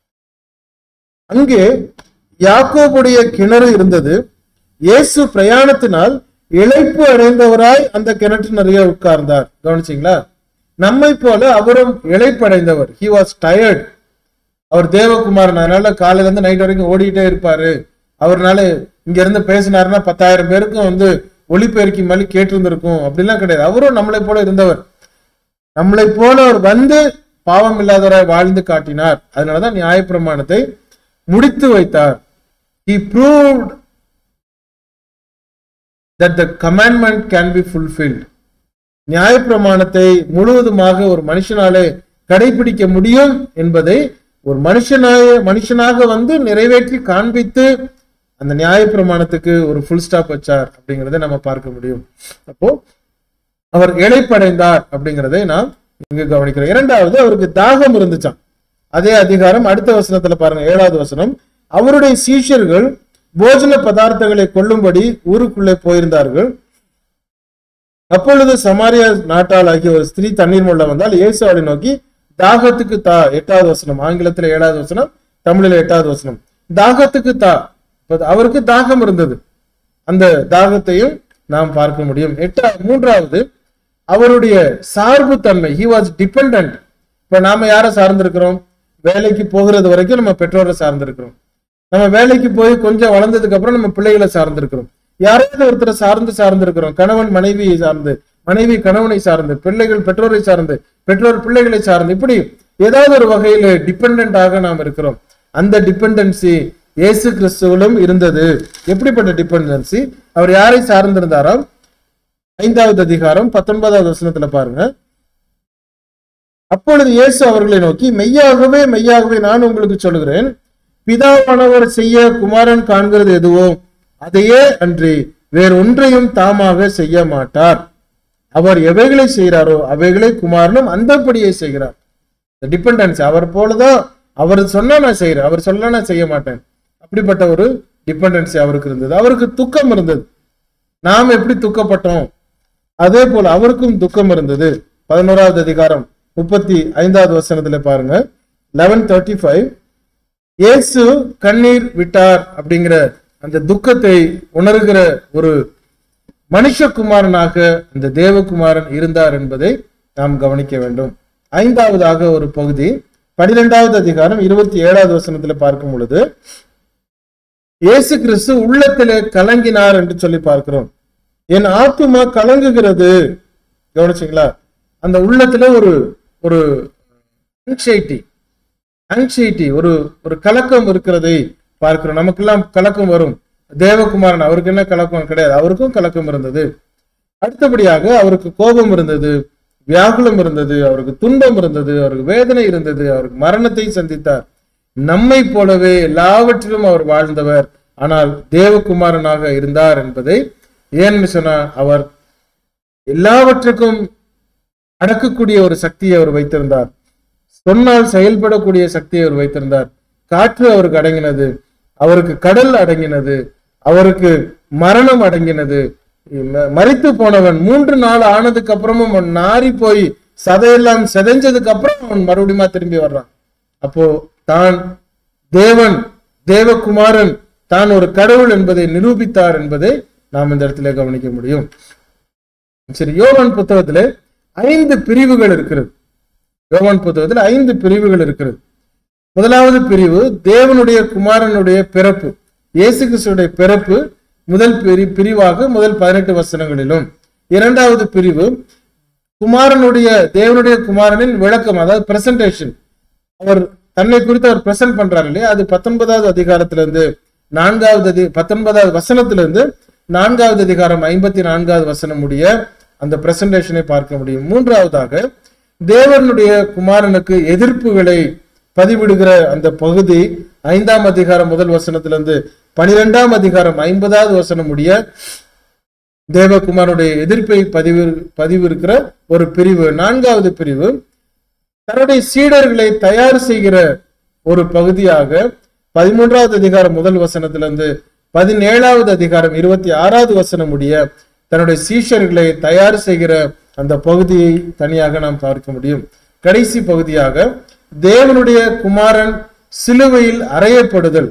Speaker 3: அங்கே யாக்கோபுடைய கிணறு இருந்தது இயேசு பிரயாணத்தினால் இழைப்பு அடைந்தவராய் அந்த கிணற்று நிறைய உட்கார்ந்தார் கவனிச்சிங்களா நம்மை போல அவரும் இழைப்படைந்தவர் ஹி வாஸ் டயர்ட் அவர் தேவகுமாரன் அதனால காலையில இருந்து நைட் வரைக்கும் ஓடிட்டே இருப்பாரு அவர்னால இங்க இருந்து பேசினாருன்னா பத்தாயிரம் பேருக்கும் வந்து ஒளிபெருக்கி மாதிரி கேட்டிருந்திருக்கும் அப்படிலாம் கிடையாது அவரும் நம்மளை போல இருந்தவர் நம்மளை போல அவர் வந்து பாவம் இல்லாதவராய் வாழ்ந்து காட்டினார் அதனாலதான் நியாயப்பிரமாணத்தை முடித்து வைத்தார் he proved that the commandment can be fulfilled நியாயப்பிரமாணத்தை முழுவதுமாக ஒரு மனுஷனாலே கடைபிடிக்க முடியும் என்பதை ஒரு மனுஷனாய மனுஷனாக வந்து நிறைவேற்றி காண்பித்து அந்த நியாயப்பிரமாணத்துக்கு ஒரு ஃபுல் ஸ்டாப் வச்சார் அப்படிங்கிறதை நம்ம பார்க்க முடியும் அப்போ அவர் இழைப்படைந்தார் அப்படிங்கிறதை நாம் இங்கு கவனிக்கிறோம் இரண்டாவது அவருக்கு தாகம் இருந்துச்சாம் அதே அதிகாரம் அடுத்த வசனத்துல பாருங்க ஏழாவது வசனம் அவருடைய சீஷர்கள் போஜன பதார்த்தங்களை கொள்ளும்படி ஊருக்குள்ளே போயிருந்தார்கள் அப்பொழுது சமாரியா நாட்டால் ஆகிய ஒரு ஸ்திரீ தண்ணீர் முள்ள வந்தால் இயேசு அவளை நோக்கி தாகத்துக்கு தா எட்டாவது வசனம் ஆங்கிலத்துல ஏழாவது வசனம் தமிழில் எட்டாவது வசனம் தாகத்துக்கு தா இப்ப அவருக்கு தாகம் இருந்தது அந்த தாகத்தையும் நாம் பார்க்க முடியும் எட்டா மூன்றாவது அவருடைய சார்பு தன்மை ஹி வாஸ் டிபெண்ட் இப்ப நாம யாரை சார்ந்திருக்கிறோம் வேலைக்கு போகிறது வரைக்கும் நம்ம பெற்றோரை சார்ந்திருக்கிறோம் நம்ம வேலைக்கு போய் கொஞ்சம் வளர்ந்ததுக்கு அப்புறம் நம்ம பிள்ளைகளை சார்ந்திருக்கிறோம் யாராவது ஒருத்தரை சார்ந்து சார்ந்திருக்கிறோம் கணவன் மனைவியை சார்ந்து மனைவி கணவனை சார்ந்து பிள்ளைகள் பெற்றோரை சார்ந்து பெற்றோர் பிள்ளைகளை சார்ந்து இப்படி ஏதாவது ஒரு வகையில டிபெண்டாக நாம் இருக்கிறோம் அந்த டிபெண்டன்சி இயேசு கிறிஸ்துவிலும் இருந்தது எப்படிப்பட்ட டிபெண்டன்சி அவர் யாரை சார்ந்திருந்தாராம் ஐந்தாவது அதிகாரம் பத்தொன்பதாவது வசனத்துல பாருங்க அப்பொழுது இயேசு அவர்களை நோக்கி மெய்யாகவே மெய்யாகவே நான் உங்களுக்கு சொல்லுகிறேன் பிதாவானவர் செய்ய குமாரன் காண்கிறது எதுவோ அதையே அன்றி வேறு ஒன்றையும் தாமாக செய்ய மாட்டார் அவர் எவைகளை செய்கிறாரோ அவைகளை குமாரனும் அந்தப்படியே செய்கிறார் டிபெண்டன்ஸ் அவர் போலதான் அவர் சொன்னா நான் செய்யறேன் அவர் சொல்ல நான் செய்ய மாட்டேன் அப்படிப்பட்ட ஒரு டிபெண்டன்சி அவருக்கு இருந்தது அவருக்கு துக்கம் இருந்தது நாம் எப்படி துக்கப்பட்டோம் அதே போல அவருக்கும் துக்கம் இருந்தது பதினோராவது அதிகாரம் முப்பத்தி ஐந்தாவது வசனத்துல பாருங்க லெவன் தேர்ட்டி ஃபைவ் இயேசு கண்ணீர் விட்டார் அப்படிங்கிற அந்த துக்கத்தை உணர்கிற ஒரு மனுஷகுமாரனாக அந்த தேவகுமாரன் இருந்தார் என்பதை நாம் கவனிக்க வேண்டும் ஐந்தாவதாக ஒரு பகுதி பனிரெண்டாவது அதிகாரம் இருபத்தி ஏழாவது வசனத்துல பார்க்கும் பொழுது இயேசு கிறிஸ்து உள்ளத்திலே கலங்கினார் என்று சொல்லி பார்க்கிறோம் என் ஆத்துமா கலங்குகிறது கவனிச்சிங்களா அந்த உள்ளத்துல ஒரு ஒரு anxiety anxiety ஒரு ஒரு கலக்கம் இருக்கிறதை பார்க்கிறோம் நமக்கெல்லாம் கலக்கம் வரும் தேவகுமாரன் அவருக்கு என்ன கலக்கம் கிடையாது அவருக்கும் கலக்கம் இருந்தது அடுத்தபடியாக அவருக்கு கோபம் இருந்தது வியாகுலம் இருந்தது அவருக்கு துன்பம் இருந்தது அவருக்கு வேதனை இருந்தது அவருக்கு மரணத்தை சந்தித்தார் நம்மை போலவே எல்லாவற்றிலும் அவர் வாழ்ந்தவர் ஆனால் தேவகுமாரனாக இருந்தார் என்பதை ஏன்னு சொன்னா அவர் எல்லாவற்றுக்கும் அடக்கக்கூடிய ஒரு சக்தியை அவர் வைத்திருந்தார் சொன்னால் செயல்படக்கூடிய சக்தியை அவர் வைத்திருந்தார் காற்று அவருக்கு அடங்கினது அவருக்கு கடல் அடங்கினது அவருக்கு மரணம் அடங்கினது ம- மரித்து போனவன் மூன்று நாள் ஆனதுக்கு அப்புறமும் அவன் நாறி போய் சதையெல்லாம் செதைஞ்சதுக்கு அப்புறம் அவன் மறுபடியும் திரும்பி வர்றான் அப்போ தான் தேவன் தேவகுமாரன் தான் ஒரு கடவுள் என்பதை நிரூபித்தார் என்பதை நாம் இந்த இடத்துல கவனிக்க முடியும் சரி யோவான் புத்தகத்துல ஐந்து பிரிவுகள் இருக்கிறது யோவான் புத்தகத்துல ஐந்து பிரிவுகள் இருக்கிறது முதலாவது பிரிவு தேவனுடைய குமாரனுடைய பிறப்பு இயேசு கிறிஸ்துடைய பிறப்பு முதல் பிரி பிரிவாக முதல் பதினெட்டு வசனங்களிலும் இரண்டாவது பிரிவு குமாரனுடைய தேவனுடைய குமாரனின் விளக்கம் அதாவது பிரசன்டேஷன் அவர் தன்னை குறித்து அவர் பிரசன்ட் பண்றாரு இல்லையா அது பத்தொன்பதாவது அதிகாரத்திலிருந்து நான்காவது அதி பத்தொன்பதாவது வசனத்திலிருந்து நான்காவது அதிகாரம் ஐம்பத்தி நான்காவது வசனம் முடிய அந்த பிரசன்டேஷனை பார்க்க முடியும் மூன்றாவதாக தேவனுடைய குமாரனுக்கு எதிர்ப்புகளை பதிவிடுகிற அந்த பகுதி ஐந்தாம் அதிகாரம் முதல் வசனத்திலிருந்து பனிரெண்டாம் அதிகாரம் ஐம்பதாவது வசனம் முடிய தேவகுமாரனுடைய எதிர்ப்பை பதிவு பதிவு இருக்கிற ஒரு பிரிவு நான்காவது பிரிவு தன்னுடைய சீடர்களை தயார் செய்கிற ஒரு பகுதியாக பதிமூன்றாவது அதிகாரம் முதல் வசனத்திலிருந்து பதினேழாவது அதிகாரம் இருபத்தி ஆறாவது வசனம் முடிய தன்னுடைய சீஷர்களை தயார் செய்கிற அந்த பகுதியை தனியாக நாம் பார்க்க முடியும் கடைசி பகுதியாக தேவனுடைய குமாரன் சிலுவையில் அறையப்படுதல்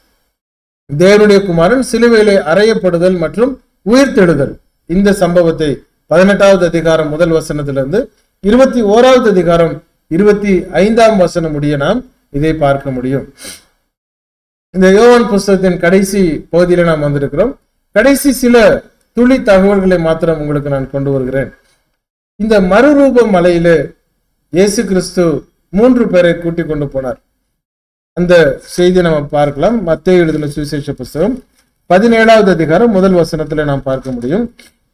Speaker 3: தேவனுடைய குமாரன் சிலுவையிலே அறையப்படுதல் மற்றும் உயிர்த்தெழுதல் இந்த சம்பவத்தை பதினெட்டாவது அதிகாரம் முதல் வசனத்திலிருந்து இருபத்தி ஓராவது அதிகாரம் இருபத்தி ஐந்தாம் வசனம் முடிய நாம் இதை பார்க்க முடியும் இந்த யோவான் புஸ்தகத்தின் கடைசி பகுதியில நாம் வந்திருக்கிறோம் கடைசி சில துளி தகவல்களை மாத்திரம் உங்களுக்கு நான் கொண்டு வருகிறேன் இந்த மறுரூப மலையில இயேசு கிறிஸ்து மூன்று பேரை கூட்டிக் கொண்டு போனார் அந்த செய்தியை நம்ம பார்க்கலாம் மத்திய எழுதின சுவிசேஷ புஸ்தகம் பதினேழாவது அதிகாரம் முதல் வசனத்துல நாம் பார்க்க முடியும்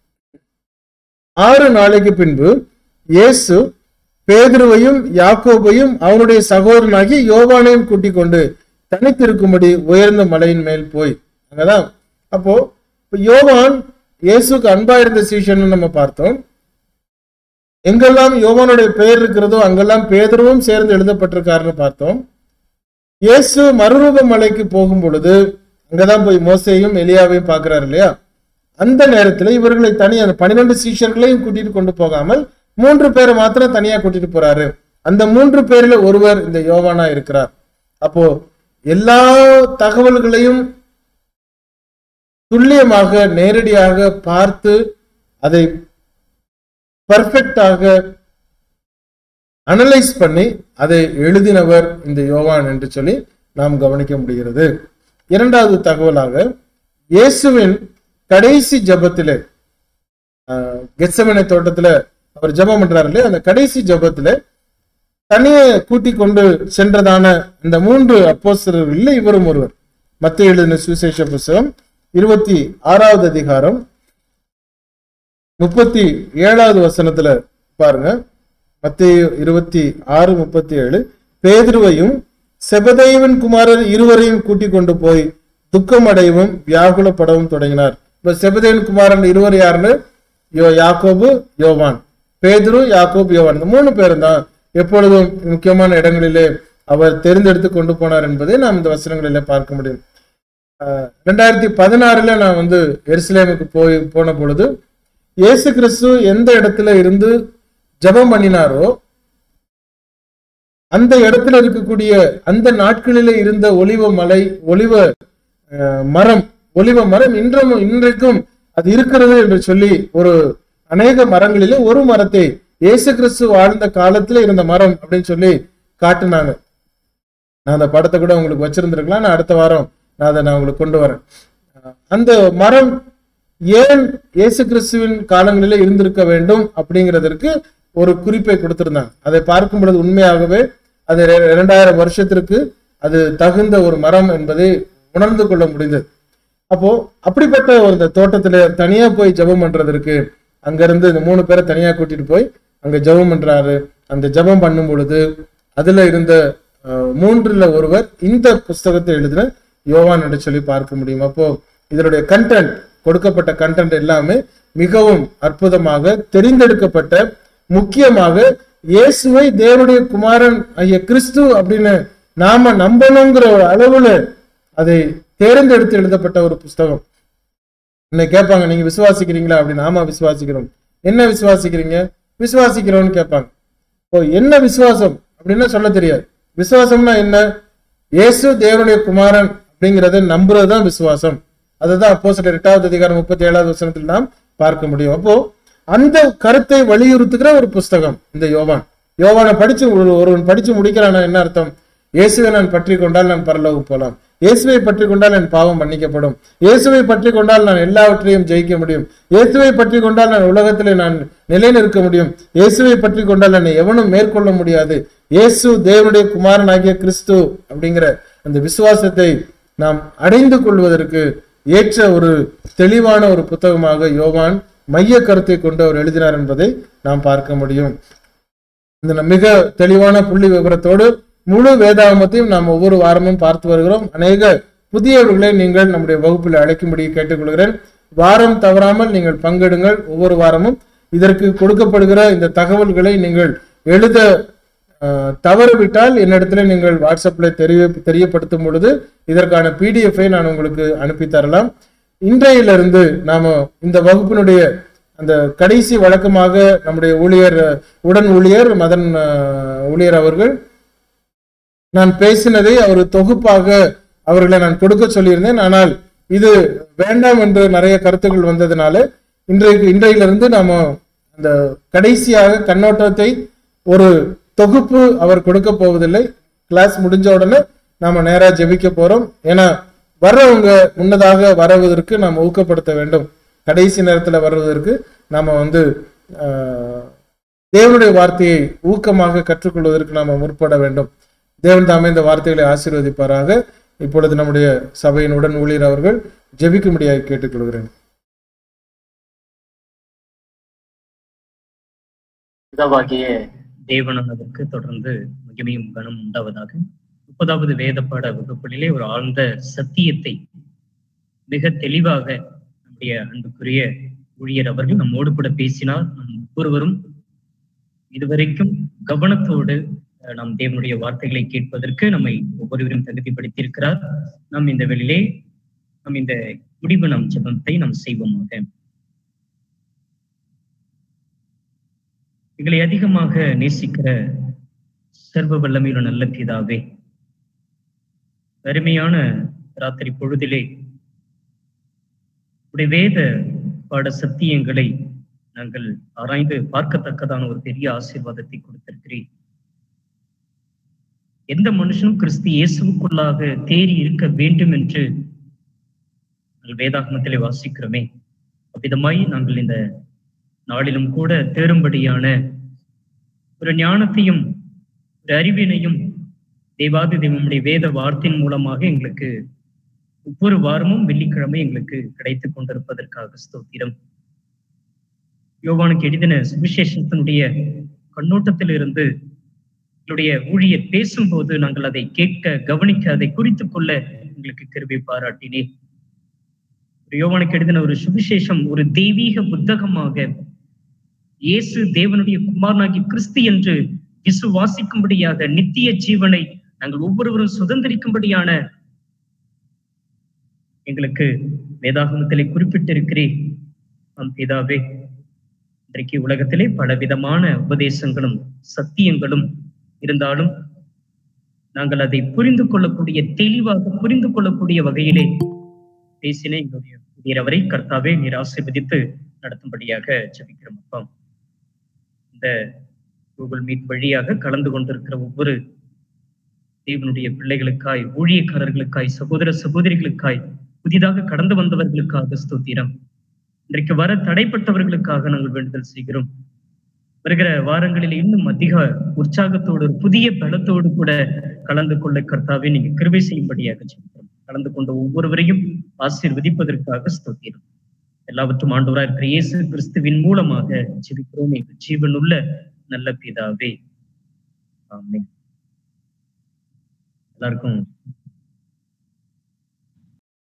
Speaker 3: ஆறு நாளைக்கு பின்பு இயேசு பேதுருவையும் யாக்கோபையும் அவனுடைய சகோதரனாகி யோவானையும் கூட்டிக் கொண்டு தனித்திருக்கும்படி உயர்ந்த மலையின் மேல் போய் அங்கதான் அப்போ இப்ப யோவான் இயேசுக்கு அன்பா இருந்த சீஷன் நம்ம பார்த்தோம் எங்கெல்லாம் யோவானுடைய பெயர் இருக்கிறதோ அங்கெல்லாம் பேதுருவும் சேர்ந்து எழுதப்பட்டிருக்காருன்னு பார்த்தோம் இயேசு மறுரூப மலைக்கு போகும் பொழுது அங்கதான் போய் மோசையும் எலியாவையும் பார்க்கிறாரு இல்லையா அந்த நேரத்துல இவர்களை தனி அந்த பன்னிரெண்டு சீஷர்களையும் கூட்டிட்டு கொண்டு போகாமல் மூன்று பேரை மாத்திரம் தனியா கூட்டிட்டு போறாரு அந்த மூன்று பேர்ல ஒருவர் இந்த யோவானா இருக்கிறார் அப்போ எல்லா தகவல்களையும் துல்லியமாக நேரடியாக பார்த்து அதை பர்ஃபெக்டாக அனலைஸ் பண்ணி அதை எழுதினவர் இந்த யோவான் என்று சொல்லி நாம் கவனிக்க முடிகிறது இரண்டாவது தகவலாக இயேசுவின் கடைசி ஜபத்திலே கெச்சமனை தோட்டத்துல அவர் ஜபம் பண்றாரு இல்லையா அந்த கடைசி ஜபத்துல தனியே கூட்டிக் கொண்டு சென்றதான இந்த மூன்று அப்போஸ்தலர்கள் இவரும் ஒருவர் மத்திய எழுதின சுவிசேஷ புஸ்தகம் இருபத்தி ஆறாவது அதிகாரம் முப்பத்தி ஏழாவது வசனத்துல பாருங்க மத்திய இருபத்தி ஆறு முப்பத்தி ஏழு பேதுருவையும் செபதேவன் குமாரர் இருவரையும் கூட்டிக் கொண்டு போய் துக்கம் அடையவும் வியாகுலப்படவும் தொடங்கினார் இப்ப செபதேவன் குமாரன் இருவர் யாருன்னு யோ யாக்கோபு யோவான் பேதுரு யாக்கோபு யோவான் இந்த மூணு பேரும் தான் எப்பொழுதும் முக்கியமான இடங்களிலே அவர் தேர்ந்தெடுத்து கொண்டு போனார் என்பதை நாம் இந்த வசனங்களிலே பார்க்க முடியும் ஆஹ் ரெண்டாயிரத்தி பதினாறுல நான் வந்து எருசலேமுக்கு போய் போன பொழுது இயேசு கிறிஸ்து எந்த இடத்துல இருந்து ஜெபம் பண்ணினாரோ அந்த இடத்துல இருக்கக்கூடிய அந்த நாட்களிலே இருந்த ஒலிவ மலை ஒலிவ அஹ், மரம் ஒலிவ மரம் இன்றும் இன்றைக்கும் அது இருக்கிறது என்று சொல்லி ஒரு அநேக மரங்களிலே ஒரு மரத்தை இயேசு கிறிஸ்து வாழ்ந்த காலத்துல இருந்த மரம் அப்படின்னு சொல்லி காட்டுனாங்க நான் அந்த படத்தை கூட உங்களுக்கு வச்சிருந்திருக்கலாம் நான் அடுத்த வாரம் நான் அதை நான் உங்களுக்கு கொண்டு வரேன் அஹ், அந்த மரம் ஏன் இயேசு கிறிஸ்துவின் காலங்களிலே இருந்திருக்க வேண்டும் அப்படிங்கிறதற்கு ஒரு குறிப்பை கொடுத்திருந்தாங்க அதை பார்க்கும் பொழுது உண்மையாகவே அது ரெ- இரண்டாயிரம் வருஷத்திற்கு அது தகுந்த ஒரு மரம் என்பதை உணர்ந்து கொள்ள முடிந்தது அப்போ அப்படிப்பட்ட ஒரு இந்த தோட்டத்துல தனியா போய் ஜெபம் பண்றதற்கு அங்கிருந்து இந்த மூணு பேரை தனியா கூட்டிட்டு போய் அங்க ஜெபம் பண்றாரு அந்த ஜெபம் பண்ணும் பொழுது அதுல இருந்த அஹ், மூன்றுல ஒருவர் இந்த புஸ்தகத்தை எழுதின யோவான் என்று சொல்லி பார்க்க முடியும் அப்போ இதனுடைய கண்டென்ட் கொடுக்கப்பட்ட கண்டென்ட் எல்லாமே மிகவும் அற்புதமாக தெரிந்தெடுக்கப்பட்ட முக்கியமாக இயேசுவை தேவனுடைய குமாரன் ஐய கிறிஸ்து அப்படின்னு நாம நம்பணுங்கிற ஒரு அளவுல அதை தேர்ந்தெடுத்து எழுதப்பட்ட ஒரு புஸ்தகம் என்னை கேட்பாங்க நீங்க விசுவாசிக்கிறீங்களா அப்படின்னு ஆமா விசுவாசிக்கிறோம் என்ன விசுவாசிக்கிறீங்க விசுவாசிக்கிறோம்னு கேட்பாங்க ஓ என்ன விசுவாசம் அப்படின்னு சொல்ல தெரியாது விசுவாசம்னா என்ன இயேசு தேவனுடைய குமாரன் அப்படிங்கறத நம்புறதுதான் விசுவாசம் அதுதான் அப்போ சில எட்டாவது அதிகாரம் முப்பத்தி ஏழாவது வசனத்தில் நாம் பார்க்க முடியும் அப்போ அந்த கருத்தை வலியுறுத்துகிற ஒரு புஸ்தகம் இந்த யோவான் யோவானை படிச்சு ஒரு- ஒருவன் படிச்சு முடிக்கிறானா என்ன அர்த்தம் இயேசுவை நான் பற்றி கொண்டால் நான் பரலோகம் போலாம் இயேசுவை பற்றி கொண்டால் என் பாவம் மன்னிக்கப்படும் இயேசுவை பற்றி கொண்டால் நான் எல்லாவற்றையும் ஜெயிக்க முடியும் இயேசுவை பற்றி கொண்டால் நான் உலகத்திலே நான் நிலைநிற்க முடியும் இயேசுவை பற்றி கொண்டால் என்னை எவனும் மேற்கொள்ள முடியாது இயேசு தேவனுடைய குமாரனாகிய கிறிஸ்து அப்படிங்கிற அந்த விசுவாசத்தை நாம் அடைந்து கொள்வதற்கு ஏற்ற ஒரு தெளிவான ஒரு புத்தகமாக யோவான் மைய கருத்தை கொண்டு அவர் எழுதினார் என்பதை நாம் பார்க்க முடியும் இந்த மிக தெளிவான புள்ளி விவரத்தோடு முழு வேதாகமத்தையும் நாம் ஒவ்வொரு வாரமும் பார்த்து வருகிறோம் அநேக புதியவர்களை நீங்கள் நம்முடைய வகுப்பில் அழைக்கும்படி கேட்டுக்கொள்கிறேன் வாரம் தவறாமல் நீங்கள் பங்கெடுங்கள் ஒவ்வொரு வாரமும் இதற்கு கொடுக்கப்படுகிற இந்த தகவல்களை நீங்கள் எழுத அஹ், தவறுவிட்டால் என்னிடத்துல நீங்கள் வாட்ஸ்அப்ல தெரிய தெரியப்படுத்தும் பொழுது இதற்கான பிடிஎஃபை நான் உங்களுக்கு அனுப்பி தரலாம் இன்றையிலிருந்து நாம இந்த வகுப்பினுடைய அந்த கடைசி வழக்கமாக நம்முடைய ஊழியர் உடன் ஊழியர் மதன் அஹ், ஊழியர் அவர்கள் நான் பேசினதை அவர் தொகுப்பாக அவர்களை நான் கொடுக்க சொல்லியிருந்தேன் ஆனால் இது வேண்டாம் என்று நிறைய கருத்துக்கள் வந்ததுனால இன்றைக்கு இன்றையிலிருந்து நாம அந்த கடைசியாக கண்ணோட்டத்தை ஒரு தொகுப்பு அவர் கொடுக்க போவதில்லை கிளாஸ் முடிஞ்ச உடனே நாம நேரா ஜெபிக்க போறோம் ஏன்னா வர்றவங்க முன்னதாக வரவதற்கு நாம் ஊக்கப்படுத்த வேண்டும் கடைசி நேரத்துல வருவதற்கு நாம வந்து ஆஹ், தேவனுடைய வார்த்தையை ஊக்கமாக கற்றுக்கொள்வதற்கு நாம முற்பட வேண்டும் தேவன் தாமே இந்த வார்த்தைகளை ஆசீர்வதிப்பாராக இப்பொழுது நம்முடைய சபையின் உடன் ஊழியர் அவர்கள் ஜெபிக்கும்படியாக கேட்டுக்கொள்கிறேன்
Speaker 1: பிதாவாகிய தேவனானதற்கு தொடர்ந்து மகிமையும் கனம் உண்டாவதாக முப்பதாவது வேதப்பாட வகுப்புகளிலே ஒரு ஆழ்ந்த சத்தியத்தை மிக தெளிவாக நம்முடைய அன்புக்குரிய ஊழியர் அவர்கள் நம்மோடு கூட பேசினார் நம் ஒவ்வொருவரும் இதுவரைக்கும் கவனத்தோடு அஹ், நாம் தேவனுடைய வார்த்தைகளை கேட்பதற்கு நம்மை ஒவ்வொருவரும் தகுதிப்படுத்தியிருக்கிறார் நாம் இந்த வெளியிலே நாம் இந்த முடிவு நம் ஜெபத்தை நாம் செய்வோமாக எங்களை அதிகமாக நேசிக்கிற சர்வ வல்லமையுள்ள நல்ல பிதாவே அருமையான ராத்திரி பொழுதிலே உடைய வேத பாட சத்தியங்களை நாங்கள் ஆராய்ந்து பார்க்கத்தக்கதான ஒரு பெரிய ஆசீர்வாதத்தை கொடுத்திருக்கிறேன் எந்த மனுஷனும் கிறிஸ்து இயேசுவுக்குள்ளாக தேறி இருக்க வேண்டும் என்று நாங்கள் வேதாகமத்திலே வாசிக்கிறோமே அவ்விதமாய் நாங்கள் இந்த நாளிலும் கூட தேரும்படியான ஒரு ஞானத்தையும் ஒரு அறிவினையும் தேவாதி தேவனுடைய வேத வார்த்தையின் மூலமாக எங்களுக்கு ஒவ்வொரு வாரமும் வெள்ளிக்கிழமை எங்களுக்கு கிடைத்துக் கொண்டிருப்பதற்காக ஸ்தோத்திரம் யோவானுக்கு எழுதின சுவிசேஷத்தினுடைய கண்ணோட்டத்தில் இருந்து எங்களுடைய ஊழியர் பேசும்போது நாங்கள் அதை கேட்க கவனிக்க அதை குறித்துக் கொள்ள எங்களுக்கு கிருபை பாராட்டினேன் ஒரு யோவானுக்கு எழுதின ஒரு சுவிசேஷம் ஒரு தெய்வீக புத்தகமாக இயேசு தேவனுடைய குமாரனாகி கிறிஸ்து என்று விசுவாசிக்கும்படியாக நித்திய ஜீவனை நாங்கள் ஒவ்வொருவரும் சுதந்திரிக்கும்படியான எங்களுக்கு வேதாகமத்திலே குறிப்பிட்டிருக்கிறேன் ஆம் பிதாவே இன்றைக்கு உலகத்திலே பலவிதமான உபதேசங்களும் சத்தியங்களும் இருந்தாலும் நாங்கள் அதை புரிந்து கொள்ளக்கூடிய தெளிவாக புரிந்து கொள்ளக்கூடிய வகையிலே பேசின எங்களுடைய உயரவரை கர்த்தாவே நீர் ஆசீர்வதித்து நடத்தும்படியாக ஜெபிக்கிறோம் அப்பா இந்த கூகுள் மீட் வழியாக கலந்து கொண்டிருக்கிற ஒவ்வொரு தேவனுடைய பிள்ளைகளுக்காய் ஊழியக்காரர்களுக்காய் சகோதர சகோதரிகளுக்காய் புதிதாக கடந்து வந்தவர்களுக்காக ஸ்தோத்திரம் இன்றைக்கு வர தடைப்பட்டவர்களுக்காக நாங்கள் வேண்டுதல் செய்கிறோம் வருகிற வாரங்களில் இன்னும் அதிக உற்சாகத்தோடு ஒரு புதிய பலத்தோடு கூட கலந்து கொள்ள கர்த்தாவே நீங்க கிருபை செய்யும்படியாக ஜெபிக்கிறோம் கலந்து கொண்ட ஒவ்வொருவரையும் ஆசீர்வதிப்பதற்காக ஸ்தோத்திரம் எல்லாவற்றும் ஆண்டவராக இருக்கிற இயேசு கிறிஸ்துவின் மூலமாக ஜெபிக்கிறோம் எங்கள் ஜீவனுள்ள நல்ல பிதாவே ஆமென் எல்லாருக்கும்